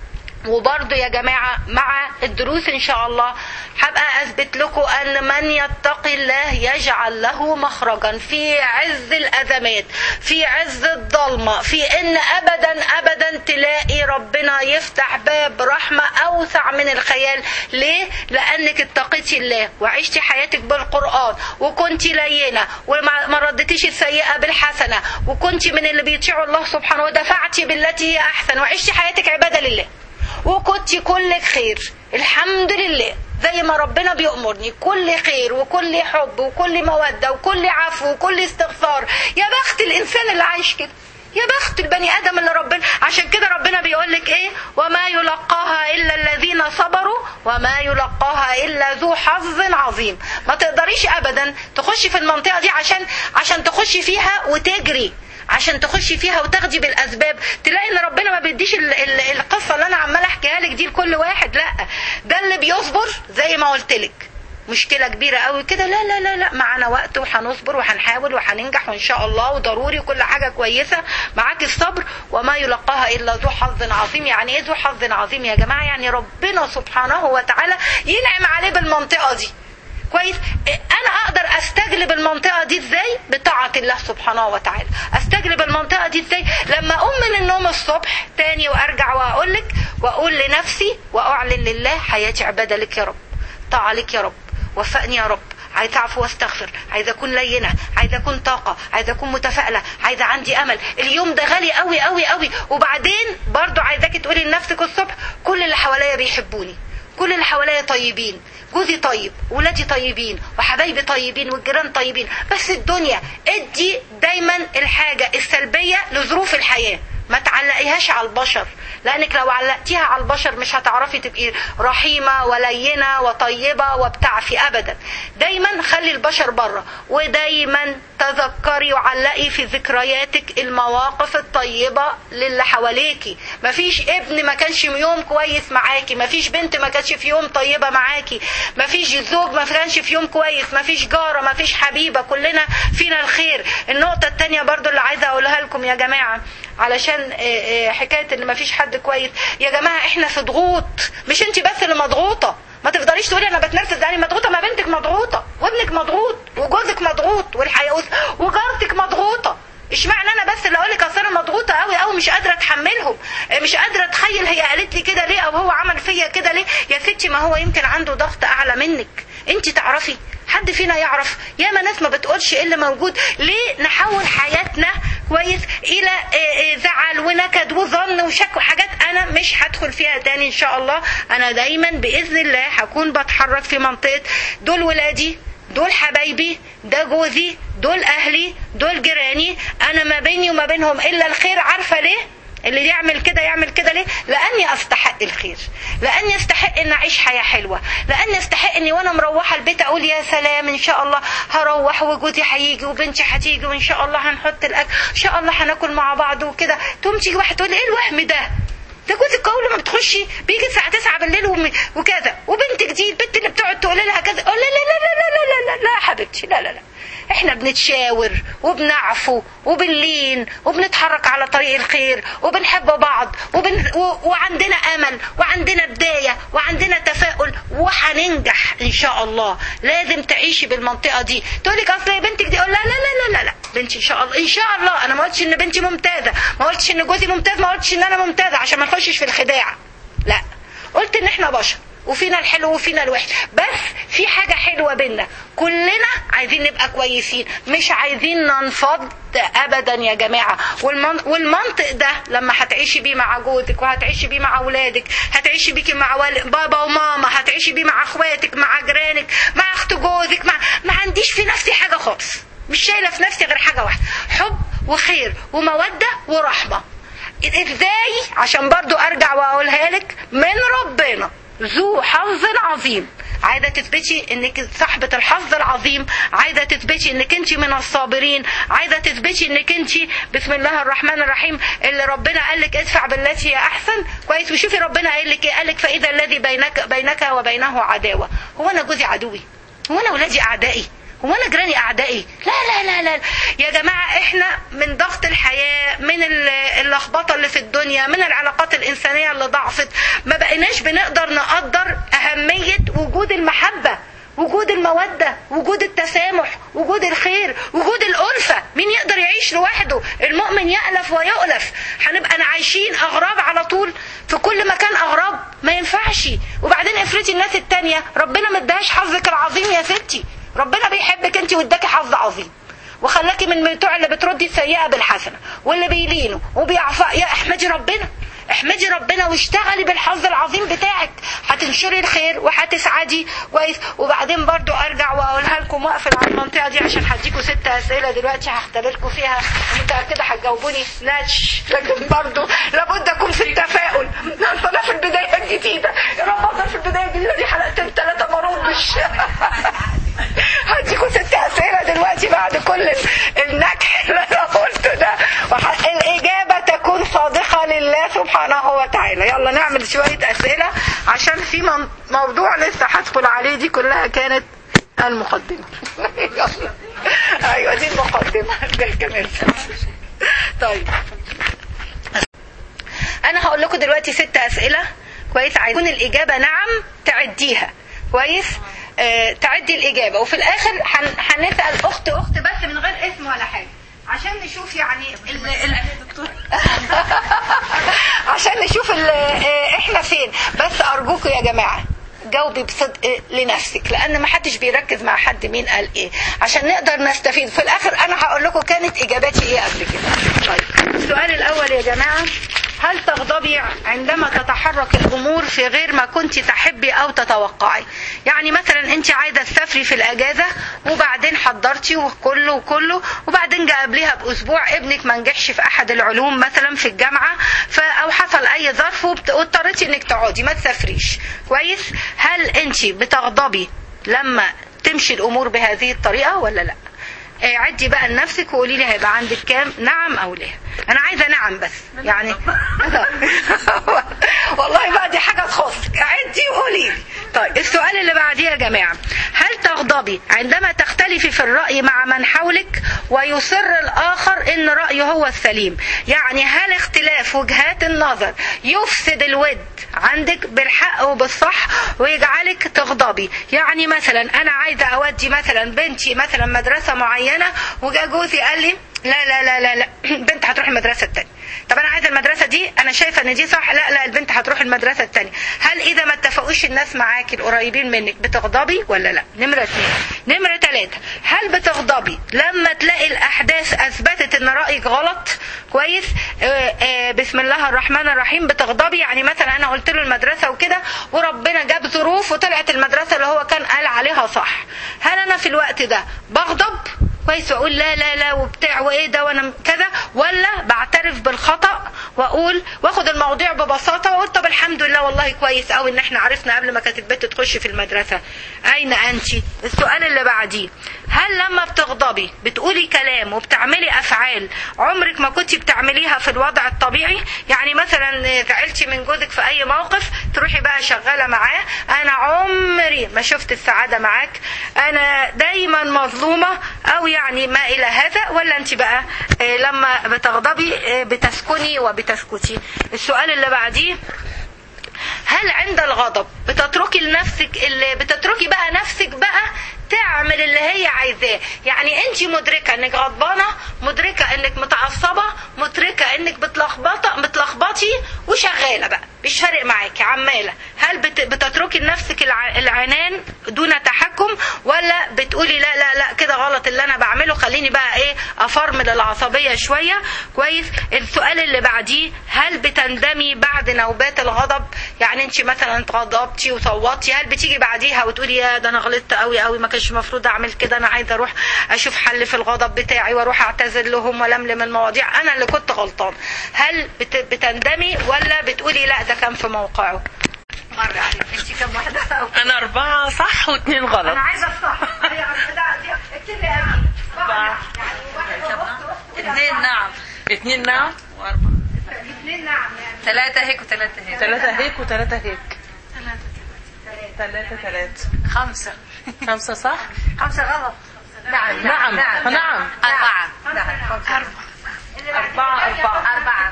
وبرضه يا جماعة مع الدروس إن شاء الله هبقى أثبت لكم أن من يتقي الله يجعل له مخرجا في عز الأزمات في عز الضلمة في إن أبدا أبدا تلاقي ربنا يفتح باب رحمة أوسع من الخيال ليه؟ لأنك اتقيتي الله وعشتي حياتك بالقرآن وكنت لينة وما ردتيش السيئة بالحسنة وكنت من اللي بيطيعوا الله سبحانه ودفعتي بالتي هي أحسن وعشتي حياتك عبادة لله وكنت كلك خير الحمد لله زي ما ربنا بيأمرني كل خير وكل حب وكل مودة وكل عفو وكل استغفار يا بخت الإنسان اللي عايش كده يا بخت البني ادم اللي ربنا عشان كده ربنا بيقول لك ايه وما يلقاها الا الذين صبروا وما يلقاها الا ذو حظ عظيم ما تقدريش ابدا تخشي في المنطقه دي عشان عشان تخشي فيها وتجري عشان تخشي فيها وتاخدي بالاسباب تلاقي ان ربنا ما بيديش ال ال القصه اللي انا عماله احكيها لك دي لكل واحد لا ده اللي بيصبر زي ما قلت لك مشكلة كبيرة قوي كده لا لا لا لا معانا وقت وهنصبر وهنحاول وهننجح وان شاء الله وضروري وكل حاجة كويسة معاك الصبر وما يلقاها الا ذو حظ عظيم يعني ايه ذو حظ عظيم يا جماعة يعني ربنا سبحانه وتعالى ينعم عليه بالمنطقة دي كويس انا اقدر استجلب المنطقه دي ازاي بطاعه الله سبحانه وتعالى استجلب المنطقه دي ازاي لما اقوم من النوم الصبح تاني وارجع واقول لك واقول لنفسي واعلن لله حياتي عباده لك يا رب طاعه لك يا رب وفقني يا رب عايزه اعفو واستغفر عايزه اكون لينه عايزه اكون طاقه عايزه اكون متفائله عايزه عندي امل اليوم ده غالي قوي قوي قوي وبعدين برضو عايزاكي تقولي لنفسك الصبح كل اللي حواليا بيحبوني كل اللي حواليا طيبين جوزي طيب ولادي طيبين وحبايبي طيبين والجيران طيبين بس الدنيا ادي دايما الحاجة السلبية لظروف الحياة ما تعلقيهاش على البشر لانك لو علقتيها على البشر مش هتعرفي تبقي رحيمه ولينه وطيبه وبتعفي ابدا دايما خلي البشر بره ودايما تذكري وعلقي في ذكرياتك المواقف الطيبه للي حواليكي مفيش ابن ما كانش يوم كويس معاكي مفيش بنت ما كانش في يوم طيبه معاكي مفيش زوج ما كانش في يوم كويس مفيش جاره مفيش حبيبه كلنا فينا الخير النقطه الثانيه برضو اللي عايزه اقولها لكم يا جماعه علشان حكايه ان مفيش حد كويس يا جماعه احنا في ضغوط مش انت بس اللي مضغوطه ما تفضليش تقولي انا بتنرفز يعني مضغوطه ما بنتك مضغوطه وابنك مضغوط وجوزك مضغوط والحياه وجارتك مضغوطه اشمعنى انا بس اللي اقول لك اصل انا مضغوطه قوي قوي مش قادره اتحملهم مش قادره اتخيل هي قالت لي كده ليه او هو عمل فيا كده ليه يا ستي ما هو يمكن عنده ضغط اعلى منك انت تعرفي حد فينا يعرف ياما ناس ما بتقولش ايه اللي موجود ليه نحول حياتنا كويس الى زعل ونكد وظن وشك وحاجات انا مش هدخل فيها تاني ان شاء الله انا دايما باذن الله هكون بتحرك في منطقه دول ولادي دول حبايبي ده جوزي دول اهلي دول جيراني انا ما بيني وما بينهم الا الخير عارفه ليه اللي يعمل كده يعمل كده ليه لاني استحق الخير لاني استحق ان اعيش حياه حلوه لاني استحق اني وانا مروحه البيت اقول يا سلام ان شاء الله هروح وجوزي هيجي وبنتي هتيجي وان شاء الله هنحط الاكل ان شاء الله هناكل مع بعض وكده تقوم تيجي واحد تقول ايه الوهم ده ده جوزك اول ما بتخشي بيجي الساعه 9 بالليل وم- وكذا وبنتك دي البنت اللي بتقعد تقول لها كذا أقول لا لا لا لا لا لا لا لا يا حبيبتي لا لا لا احنا بنتشاور وبنعفو وبنلين وبنتحرك على طريق الخير وبنحب بعض وبن... و... وعندنا امل وعندنا بدايه وعندنا تفاؤل وهننجح ان شاء الله لازم تعيشي بالمنطقه دي تقولي اصل يا بنتك دي اقول لا لا لا لا لا لا بنتي ان شاء الله ان شاء الله انا ما قلتش ان بنتي ممتازه ما قلتش ان جوزي ممتاز ما قلتش ان انا ممتازه عشان ما نخشش في الخداع لا قلت ان احنا بشر وفينا الحلو وفينا الوحش بس في حاجة حلوة بينا كلنا عايزين نبقى كويسين مش عايزين ننفض ابدا يا جماعة والمن... والمنطق ده لما هتعيشي بيه مع جوزك وهتعيشي بيه مع اولادك هتعيشي بيه مع وال... بابا وماما هتعيشي بيه مع اخواتك مع جيرانك مع اخت جوزك مع... ما عنديش في نفسي حاجة خالص مش شايلة في نفسي غير حاجة واحدة حب وخير ومودة ورحمة ازاي عشان برضو ارجع واقولها لك من ربنا ذو حظ عظيم عايزه تثبتي انك صاحبه الحظ العظيم عايزه تثبتي انك انت من الصابرين عايزه تثبتي انك انت بسم الله الرحمن الرحيم اللي ربنا قال لك ادفع بالتي هي احسن كويس وشوفي ربنا قال لك ايه قال لك فاذا الذي بينك بينك وبينه عداوه هو انا جوزي عدوي هو انا ولادي اعدائي هو انا جيراني اعدائي لا لا لا لا يا جماعه احنا من ضغط الحياه من ال- اللخبطه اللي في الدنيا من العلاقات الانسانيه اللي ضعفت ما بقيناش بنقدر نقدر اهميه وجود المحبه وجود المودة وجود التسامح وجود الخير وجود الألفة مين يقدر يعيش لوحده المؤمن يألف ويؤلف هنبقى أنا عايشين أغراب على طول في كل مكان أغراب ما ينفعش وبعدين افرضي الناس التانية ربنا ما اداهاش حظك العظيم يا ستي ربنا بيحبك انت واداكي حظ عظيم وخلاكي من بتوع اللي بتردي السيئة بالحسنة واللي بيلينوا وبيعفى يا احمدي ربنا احمدي ربنا واشتغلي بالحظ العظيم بتاعك هتنشري الخير وهتسعدي كويس وبعدين برضو ارجع واقولها لكم واقفل على المنطقه دي عشان هديكم ست اسئله دلوقتي هختبركم فيها متاكده هتجاوبوني ناتش لكن برضو لابد اكون في التفاؤل انا في البدايه الجديده يا رب افضل في البدايه الجديده دي حلقتين ثلاثه ما اردش هديكم ست اسئله دلوقتي بعد كل ال- النكح اللي انا قلته ده وح- الاجابه تكون صادقه لله سبحانه وتعالى يلا نعمل شويه اسئله عشان في من- موضوع لسه هدخل عليه دي كلها كانت المقدمه يلا. ايوه دي المقدمه ده كمان طيب انا هقول لكم دلوقتي ست اسئله كويس عايزين الاجابه نعم تعديها كويس آه تعدي الاجابه وفي الاخر هن- هنسال اخت اخت بس من غير اسم ولا حاجه عشان نشوف يعني ال ال عشان نشوف ال آه، احنا فين بس ارجوكم يا جماعه جاوبي بصدق لنفسك لان ما حدش بيركز مع حد مين قال ايه عشان نقدر نستفيد في الاخر انا هقول لكم كانت اجاباتي ايه قبل كده طيب السؤال الاول يا جماعه هل تغضبي عندما تتحرك الامور في غير ما كنت تحبي او تتوقعي يعني مثلا انت عايزه تسافري في الاجازه وبعدين حضرتي وكله وكله وبعدين جاء قبلها باسبوع ابنك ما نجحش في احد العلوم مثلا في الجامعه ف او حصل اي ظرف وبت- واضطريتي انك تقعدي ما تسافريش كويس هل انت بتغضبي لما تمشي الامور بهذه الطريقه ولا لا آه، عدي بقى لنفسك وقولي لي هيبقى عندك كام نعم او لا انا عايزه نعم بس يعني والله بقى دي حاجه تخصك عدي وقولي لي طيب السؤال اللي بعديه يا جماعه هل تغضبي عندما تختلفي في الراي مع من حولك ويصر الاخر ان رايه هو السليم يعني هل اختلاف وجهات النظر يفسد الود عندك بالحق وبالصح ويجعلك تغضبي يعني مثلا انا عايزه اودي مثلا بنتي مثلا مدرسه معينه وجا جوزي قال لي لا لا لا لا لا البنت هتروح المدرسه الثانيه طب انا عايزه المدرسه دي انا شايفه ان دي صح لا لا البنت هتروح المدرسه الثانيه هل اذا ما اتفقوش الناس معاكي القريبين منك بتغضبي ولا لا نمره اثنين نمره ثلاثه هل بتغضبي لما تلاقي الاحداث اثبتت ان رايك غلط كويس آه آه بسم الله الرحمن الرحيم بتغضبي يعني مثلا انا قلت له المدرسه وكده وربنا جاب ظروف وطلعت المدرسه اللي هو كان قال عليها صح هل انا في الوقت ده بغضب كويس واقول لا لا لا وبتاع وايه ده وانا كذا ولا بعترف بالخطا واقول واخد المواضيع ببساطه واقول طب الحمد لله والله كويس قوي ان احنا عرفنا قبل ما كانت البنت تخش في المدرسه اين انت السؤال اللي بعديه هل لما بتغضبي بتقولي كلام وبتعملي افعال عمرك ما كنتي بتعمليها في الوضع الطبيعي يعني مثلا زعلتي من جوزك في اي موقف تروحي بقى شغاله معاه انا عمري ما شفت السعاده معاك انا دايما مظلومه او يعني ما الى هذا ولا انت بقى آه، لما بتغضبي آه، بتسكني وبتسكتي السؤال اللي بعديه هل عند الغضب بتتركي لنفسك اللي بتتركي بقى نفسك بقى تعمل اللي هي عايزاه يعني انت مدركه انك غضبانه مدركه انك متعصبه مدركه انك بتلخبطه متلخبطي وشغاله بقى مش فارق معاكي عماله هل بت... بتتركي لنفسك الع... العنان دون تحكم ولا بتقولي لا لا لا كده غلط اللي انا بعمله خليني بقى ايه افرمل العصبيه شويه كويس السؤال اللي بعديه هل بتندمي بعد نوبات الغضب يعني انت مثلا اتغضبتي وصوتي هل بتيجي بعديها وتقولي يا ده انا غلطت قوي قوي ما كانش المفروض اعمل كده انا عايزه اروح اشوف حل في الغضب بتاعي واروح اعتذر لهم والملم المواضيع انا اللي كنت غلطان هل بت... بتندمي ولا بتقولي لا ده كان في موقعه مره عليك انت كم واحده أو انا اربعة صح واثنين غلط انا عايزه الصح هي لا، دي- اكتبي يا أمين. أربعة. يعني واحد ونص اثنين نعم اثنين نعم واربعة اثنين نعم يعني ثلاثة هيك وثلاثة هيك ثلاثة هيك وثلاثة هيك ثلاثة ثلاثة خمسة خمسة صح؟ خمسه غلط نعم نعم نعم أربعة أربعة أربعة أربعة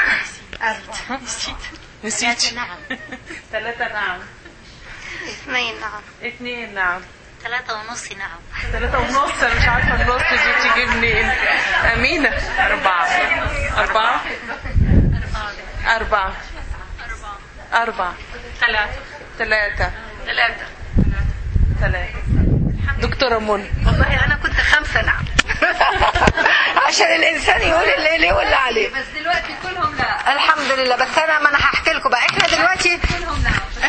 نسيت ثلاثة نعم اثنين نعم اثنين نعم ثلاثة ونص نعم ثلاثة ونص أنا مش عارفة النص دي تجيب منين أمينة أربعة أربعة أربعة أربعة ثلاثة ثلاثة ثلاثة ثلاثة دكتورة منى والله انا كنت خمسه نعم عشان الانسان يقول اللي ليه واللي عليه بس دلوقتي كلهم لا الحمد لله بس انا ما انا هحكي لكم بقى احنا دلوقتي كلهم لا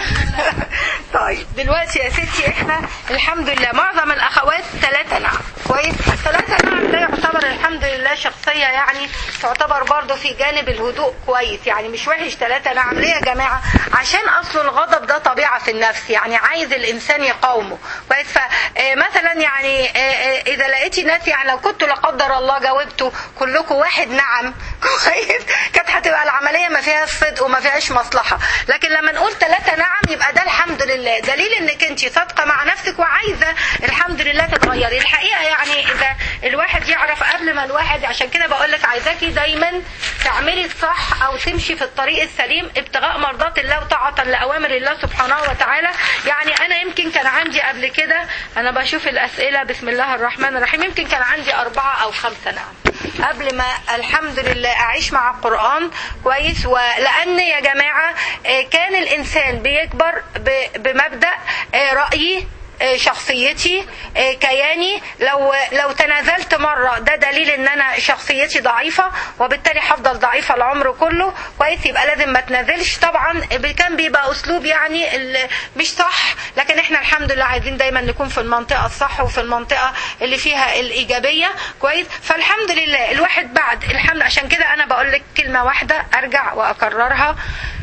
طيب دلوقتي يا ستي احنا الحمد لله معظم الاخوات ثلاثة نعم كويس ثلاثة نعم ده يعتبر الحمد لله شخصية يعني تعتبر برضه في جانب الهدوء كويس يعني مش وحش ثلاثة نعم ليه يا جماعة عشان اصل الغضب ده طبيعة في النفس يعني عايز الانسان يقاومه كويس فمثلا يعني آه، آه، اذا لقيتي ناس يعني لو كنتوا لا قدر الله جاوبتوا كلكم واحد نعم كويس كانت هتبقى العملية ما فيهاش صدق وما فيهاش مصلحة لكن لما نقول ثلاثة نعم يبقى ده الحمد لله دليل انك انت صادقة مع نفسك وعايزة الحمد لله تتغيري الحقيقة يعني اذا الواحد يعرف قبل ما الواحد عشان كده بقول لك عايزاكي دايما تعملي الصح او تمشي في الطريق السليم ابتغاء مرضات الله وطاعة لاوامر الله سبحانه وتعالى يعني انا يمكن كان عندي قبل كده انا بشوف الاسئلة بسم الله الرحمن الرحيم يمكن كان عندي اربعة او خمسة نعم قبل ما الحمد لله اعيش مع القرآن كويس ولان يا جماعة آه، كان الانسان بيكبر ب- بمبدأ آه، رأيي آه، شخصيتي آه، كياني لو لو تنازلت مره ده دليل ان انا شخصيتي ضعيفه وبالتالي هفضل ضعيفه العمر كله كويس يبقى لازم ما تنازلش طبعا كان بيبقى اسلوب يعني ال- مش صح لكن احنا الحمد لله عايزين دايما نكون في المنطقه الصح وفي المنطقه اللي فيها الايجابيه كويس فالحمد لله الواحد بعد الحمد عشان كده انا بقول لك كلمه واحده ارجع واكررها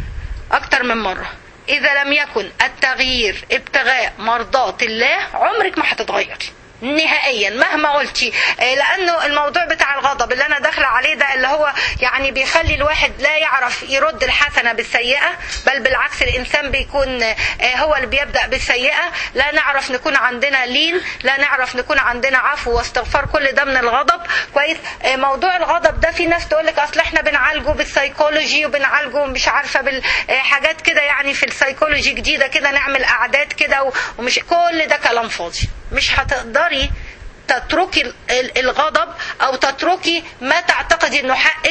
أكتر من مرة إذا لم يكن التغيير ابتغاء مرضات الله عمرك ما هتتغيري نهائيا مهما قلتي آه، لانه الموضوع بتاع الغضب اللي انا داخله عليه ده اللي هو يعني بيخلي الواحد لا يعرف يرد الحسنه بالسيئه بل بالعكس الانسان بيكون آه، هو اللي بيبدا بالسيئه لا نعرف نكون عندنا لين لا نعرف نكون عندنا عفو واستغفار كل ده من الغضب كويس آه، موضوع الغضب ده في ناس تقول لك اصل احنا بنعالجه بالسيكولوجي وبنعالجه مش عارفه بالحاجات كده يعني في السيكولوجي جديده كده نعمل قعدات كده و- ومش كل ده كلام فاضي مش هتقدري تتركي ال- ال- الغضب او تتركي ما تعتقدي انه حقك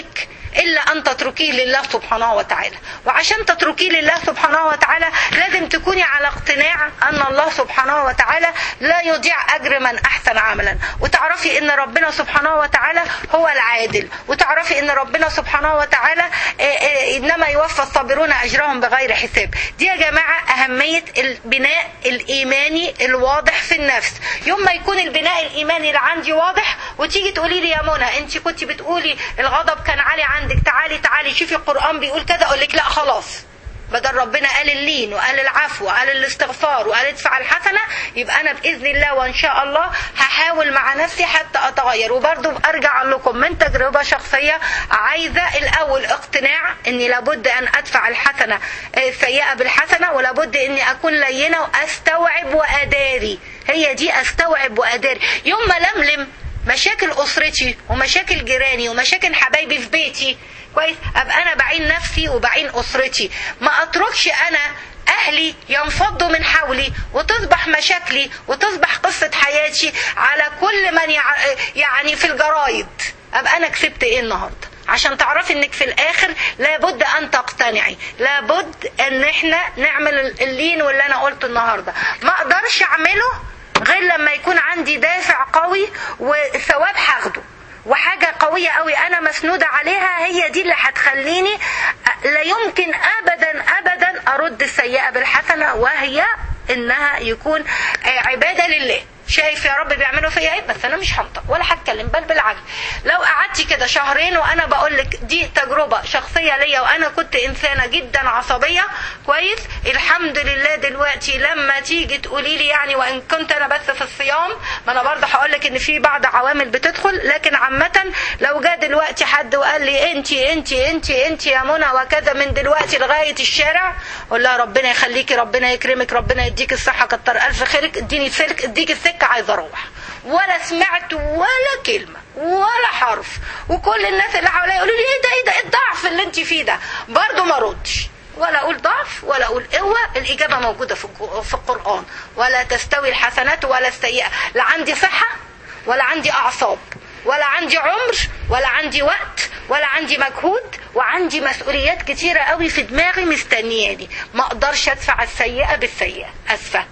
الا ان تتركيه لله سبحانه وتعالى وعشان تتركيه لله سبحانه وتعالى لازم تكوني على اقتناع ان الله سبحانه وتعالى لا يضيع اجر من احسن عملا وتعرفي ان ربنا سبحانه وتعالى هو العادل وتعرفي ان ربنا سبحانه وتعالى آه، آه، انما يوفى الصابرون اجرهم بغير حساب دي يا جماعه اهميه البناء الايماني الواضح في النفس يوم ما يكون البناء الايماني اللي عندي واضح وتيجي تقولي لي يا منى انت كنت بتقولي الغضب كان عالي عندك تعالي تعالي شوفي القران بيقول كذا اقول لك لا خلاص بدل ربنا قال اللين وقال العفو وقال الاستغفار وقال ادفع الحسنة يبقى أنا بإذن الله وإن شاء الله هحاول مع نفسي حتى أتغير وبرضو أرجع لكم من تجربة شخصية عايزة الأول اقتناع أني لابد أن أدفع الحسنة السيئة بالحسنة ولابد أني أكون لينة وأستوعب وأداري هي دي أستوعب وأداري يوم ما لملم مشاكل أسرتي ومشاكل جيراني ومشاكل حبايبي في بيتي كويس ابقى انا بعين نفسي وبعين اسرتي ما اتركش انا اهلي ينفضوا من حولي وتصبح مشاكلي وتصبح قصة حياتي على كل من يع... يعني في الجرايد ابقى انا كسبت ايه النهارده عشان تعرفي انك في الاخر لابد ان تقتنعي لابد ان احنا نعمل اللين واللي انا قلته النهارده ما اقدرش اعمله غير لما يكون عندي دافع قوي وثواب هاخده وحاجة قوية قوي أنا مسنودة عليها هي دي اللي هتخليني لا يمكن أبدا أبدا أرد السيئة بالحسنة وهي إنها يكون عبادة لله شايف يا رب بيعملوا فيا ايه بس انا مش هنطق ولا هتكلم بل بالعكس لو قعدتي كده شهرين وانا بقول لك دي تجربه شخصيه ليا وانا كنت انسانه جدا عصبيه كويس الحمد لله دلوقتي لما تيجي تقولي لي يعني وان كنت انا بس في الصيام ما انا برضه هقول لك ان في بعض عوامل بتدخل لكن عامه لو جاء دلوقتي حد وقال لي انت انت انت انت يا منى وكذا من دلوقتي لغايه الشارع اقول لها ربنا يخليكي ربنا يكرمك ربنا يديك الصحه كتر الف خيرك اديني السلك اديك السكه عايزه اروح ولا سمعت ولا كلمه ولا حرف وكل الناس اللي حواليا يقولوا لي ايه ده ايه ده ايه الضعف اللي انت فيه ده برضه ما ردش ولا اقول ضعف ولا اقول قوه الاجابه موجوده في في القران ولا تستوي الحسنات ولا السيئه لا عندي صحه ولا عندي اعصاب ولا عندي عمر ولا عندي وقت ولا عندي مجهود وعندي مسؤوليات كتيرة قوي في دماغي مستنياني ما اقدرش ادفع السيئة بالسيئة اسفة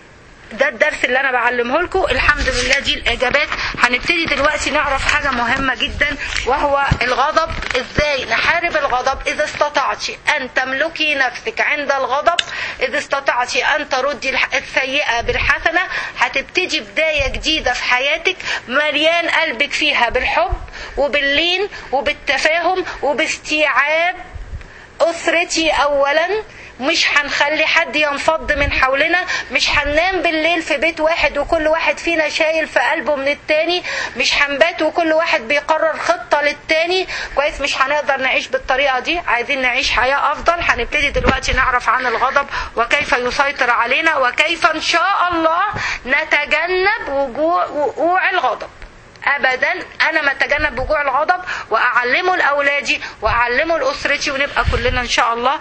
ده الدرس اللي انا بعلمه لكم الحمد لله دي الاجابات هنبتدي دلوقتي نعرف حاجه مهمه جدا وهو الغضب ازاي نحارب الغضب اذا استطعت ان تملكي نفسك عند الغضب اذا استطعت ان تردي السيئه بالحسنه هتبتدي بدايه جديده في حياتك مليان قلبك فيها بالحب وباللين وبالتفاهم وباستيعاب اسرتي اولا مش هنخلي حد ينفض من حولنا مش هننام بالليل في بيت واحد وكل واحد فينا شايل في قلبه من التاني مش هنبات وكل واحد بيقرر خطة للتاني كويس مش هنقدر نعيش بالطريقة دي عايزين نعيش حياة أفضل هنبتدي دلوقتي نعرف عن الغضب وكيف يسيطر علينا وكيف إن شاء الله نتجنب وجوع وقوع الغضب ابدا انا ما اتجنب وجوع الغضب واعلمه لاولادي واعلمه لاسرتي ونبقى كلنا ان شاء الله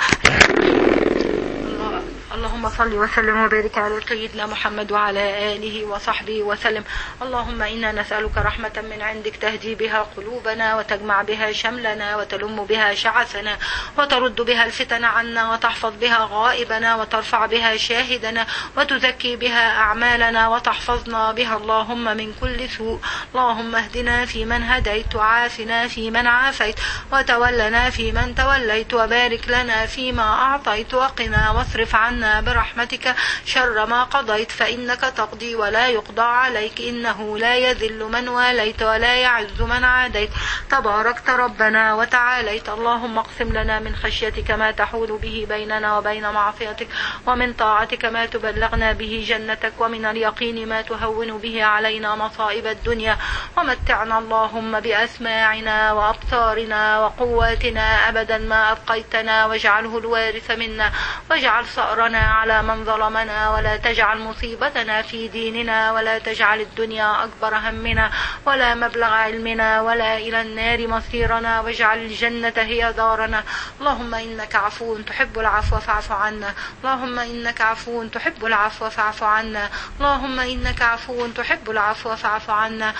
اللهم صل وسلم وبارك على سيدنا محمد وعلى آله وصحبه وسلم اللهم إنا نسألك رحمة من عندك تهدي بها قلوبنا وتجمع بها شملنا وتلم بها شعثنا وترد بها الفتن عنا وتحفظ بها غائبنا وترفع بها شاهدنا وتزكي بها أعمالنا وتحفظنا بها اللهم من كل سوء اللهم اهدنا في من هديت وعافنا في من عافيت وتولنا في من توليت وبارك لنا فيما أعطيت وقنا واصرف عنا برحمتك شر ما قضيت فإنك تقضي ولا يقضى عليك إنه لا يذل من واليت ولا يعز من عاديت تباركت ربنا وتعاليت اللهم اقسم لنا من خشيتك ما تحول به بيننا وبين معصيتك ومن طاعتك ما تبلغنا به جنتك ومن اليقين ما تهون به علينا مصائب الدنيا ومتعنا اللهم بأسماعنا وأبصارنا وقواتنا أبدا ما أبقيتنا واجعله الوارث منا واجعل ثأرنا على من ظلمنا ولا تجعل مصيبتنا في ديننا ولا تجعل الدنيا أكبر همنا ولا مبلغ علمنا ولا إلى النار مصيرنا واجعل الجنة هي دارنا اللهم إنك عفو تحب العفو فاعف عنا اللهم إنك عفو تحب العفو فاعف عنا اللهم إنك عفو تحب العفو فاعف عنا اللهم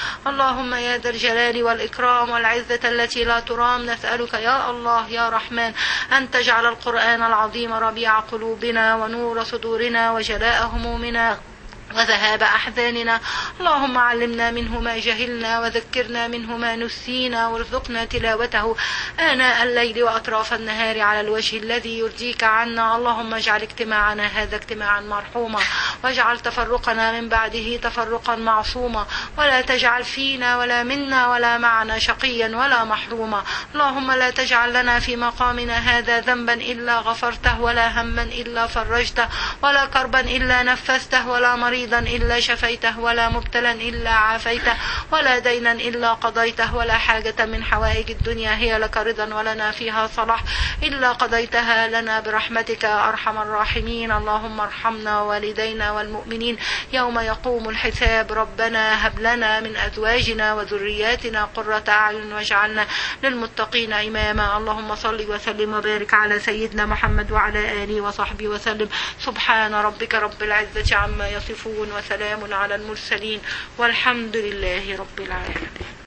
اللهم يا ذا الجلال والإكرام والعزة التي لا ترام نسألك يا الله يا رحمن أن تجعل القرآن العظيم ربيع قلوبنا ونور صدورنا وجلاء همومنا وذهاب أحزاننا اللهم علمنا منه ما جهلنا وذكرنا منه ما نسينا وارزقنا تلاوته آناء الليل وأطراف النهار على الوجه الذي يرضيك عنا اللهم اجعل اجتماعنا هذا اجتماعا مرحوما واجعل تفرقنا من بعده تفرقا معصوما ولا تجعل فينا ولا منا ولا معنا شقيا ولا محروما اللهم لا تجعل لنا في مقامنا هذا ذنبا إلا غفرته ولا هما إلا فرجته ولا كربا إلا نفسته ولا مريضا إلا شفيته ولا مبتلا إلا عافيته ولا دينا إلا قضيته ولا حاجة من حوائج الدنيا هي لك رضا ولنا فيها صلاح إلا قضيتها لنا برحمتك يا أرحم الراحمين اللهم ارحمنا والدينا والمؤمنين يوم يقوم الحساب ربنا هب لنا من أزواجنا وذرياتنا قرة أعين واجعلنا للمتقين إماما اللهم صل وسلم وبارك على سيدنا محمد وعلى آله وصحبه وسلم سبحان ربك رب العزة عما يصفون وسلام على المرسلين والحمد لله رب العالمين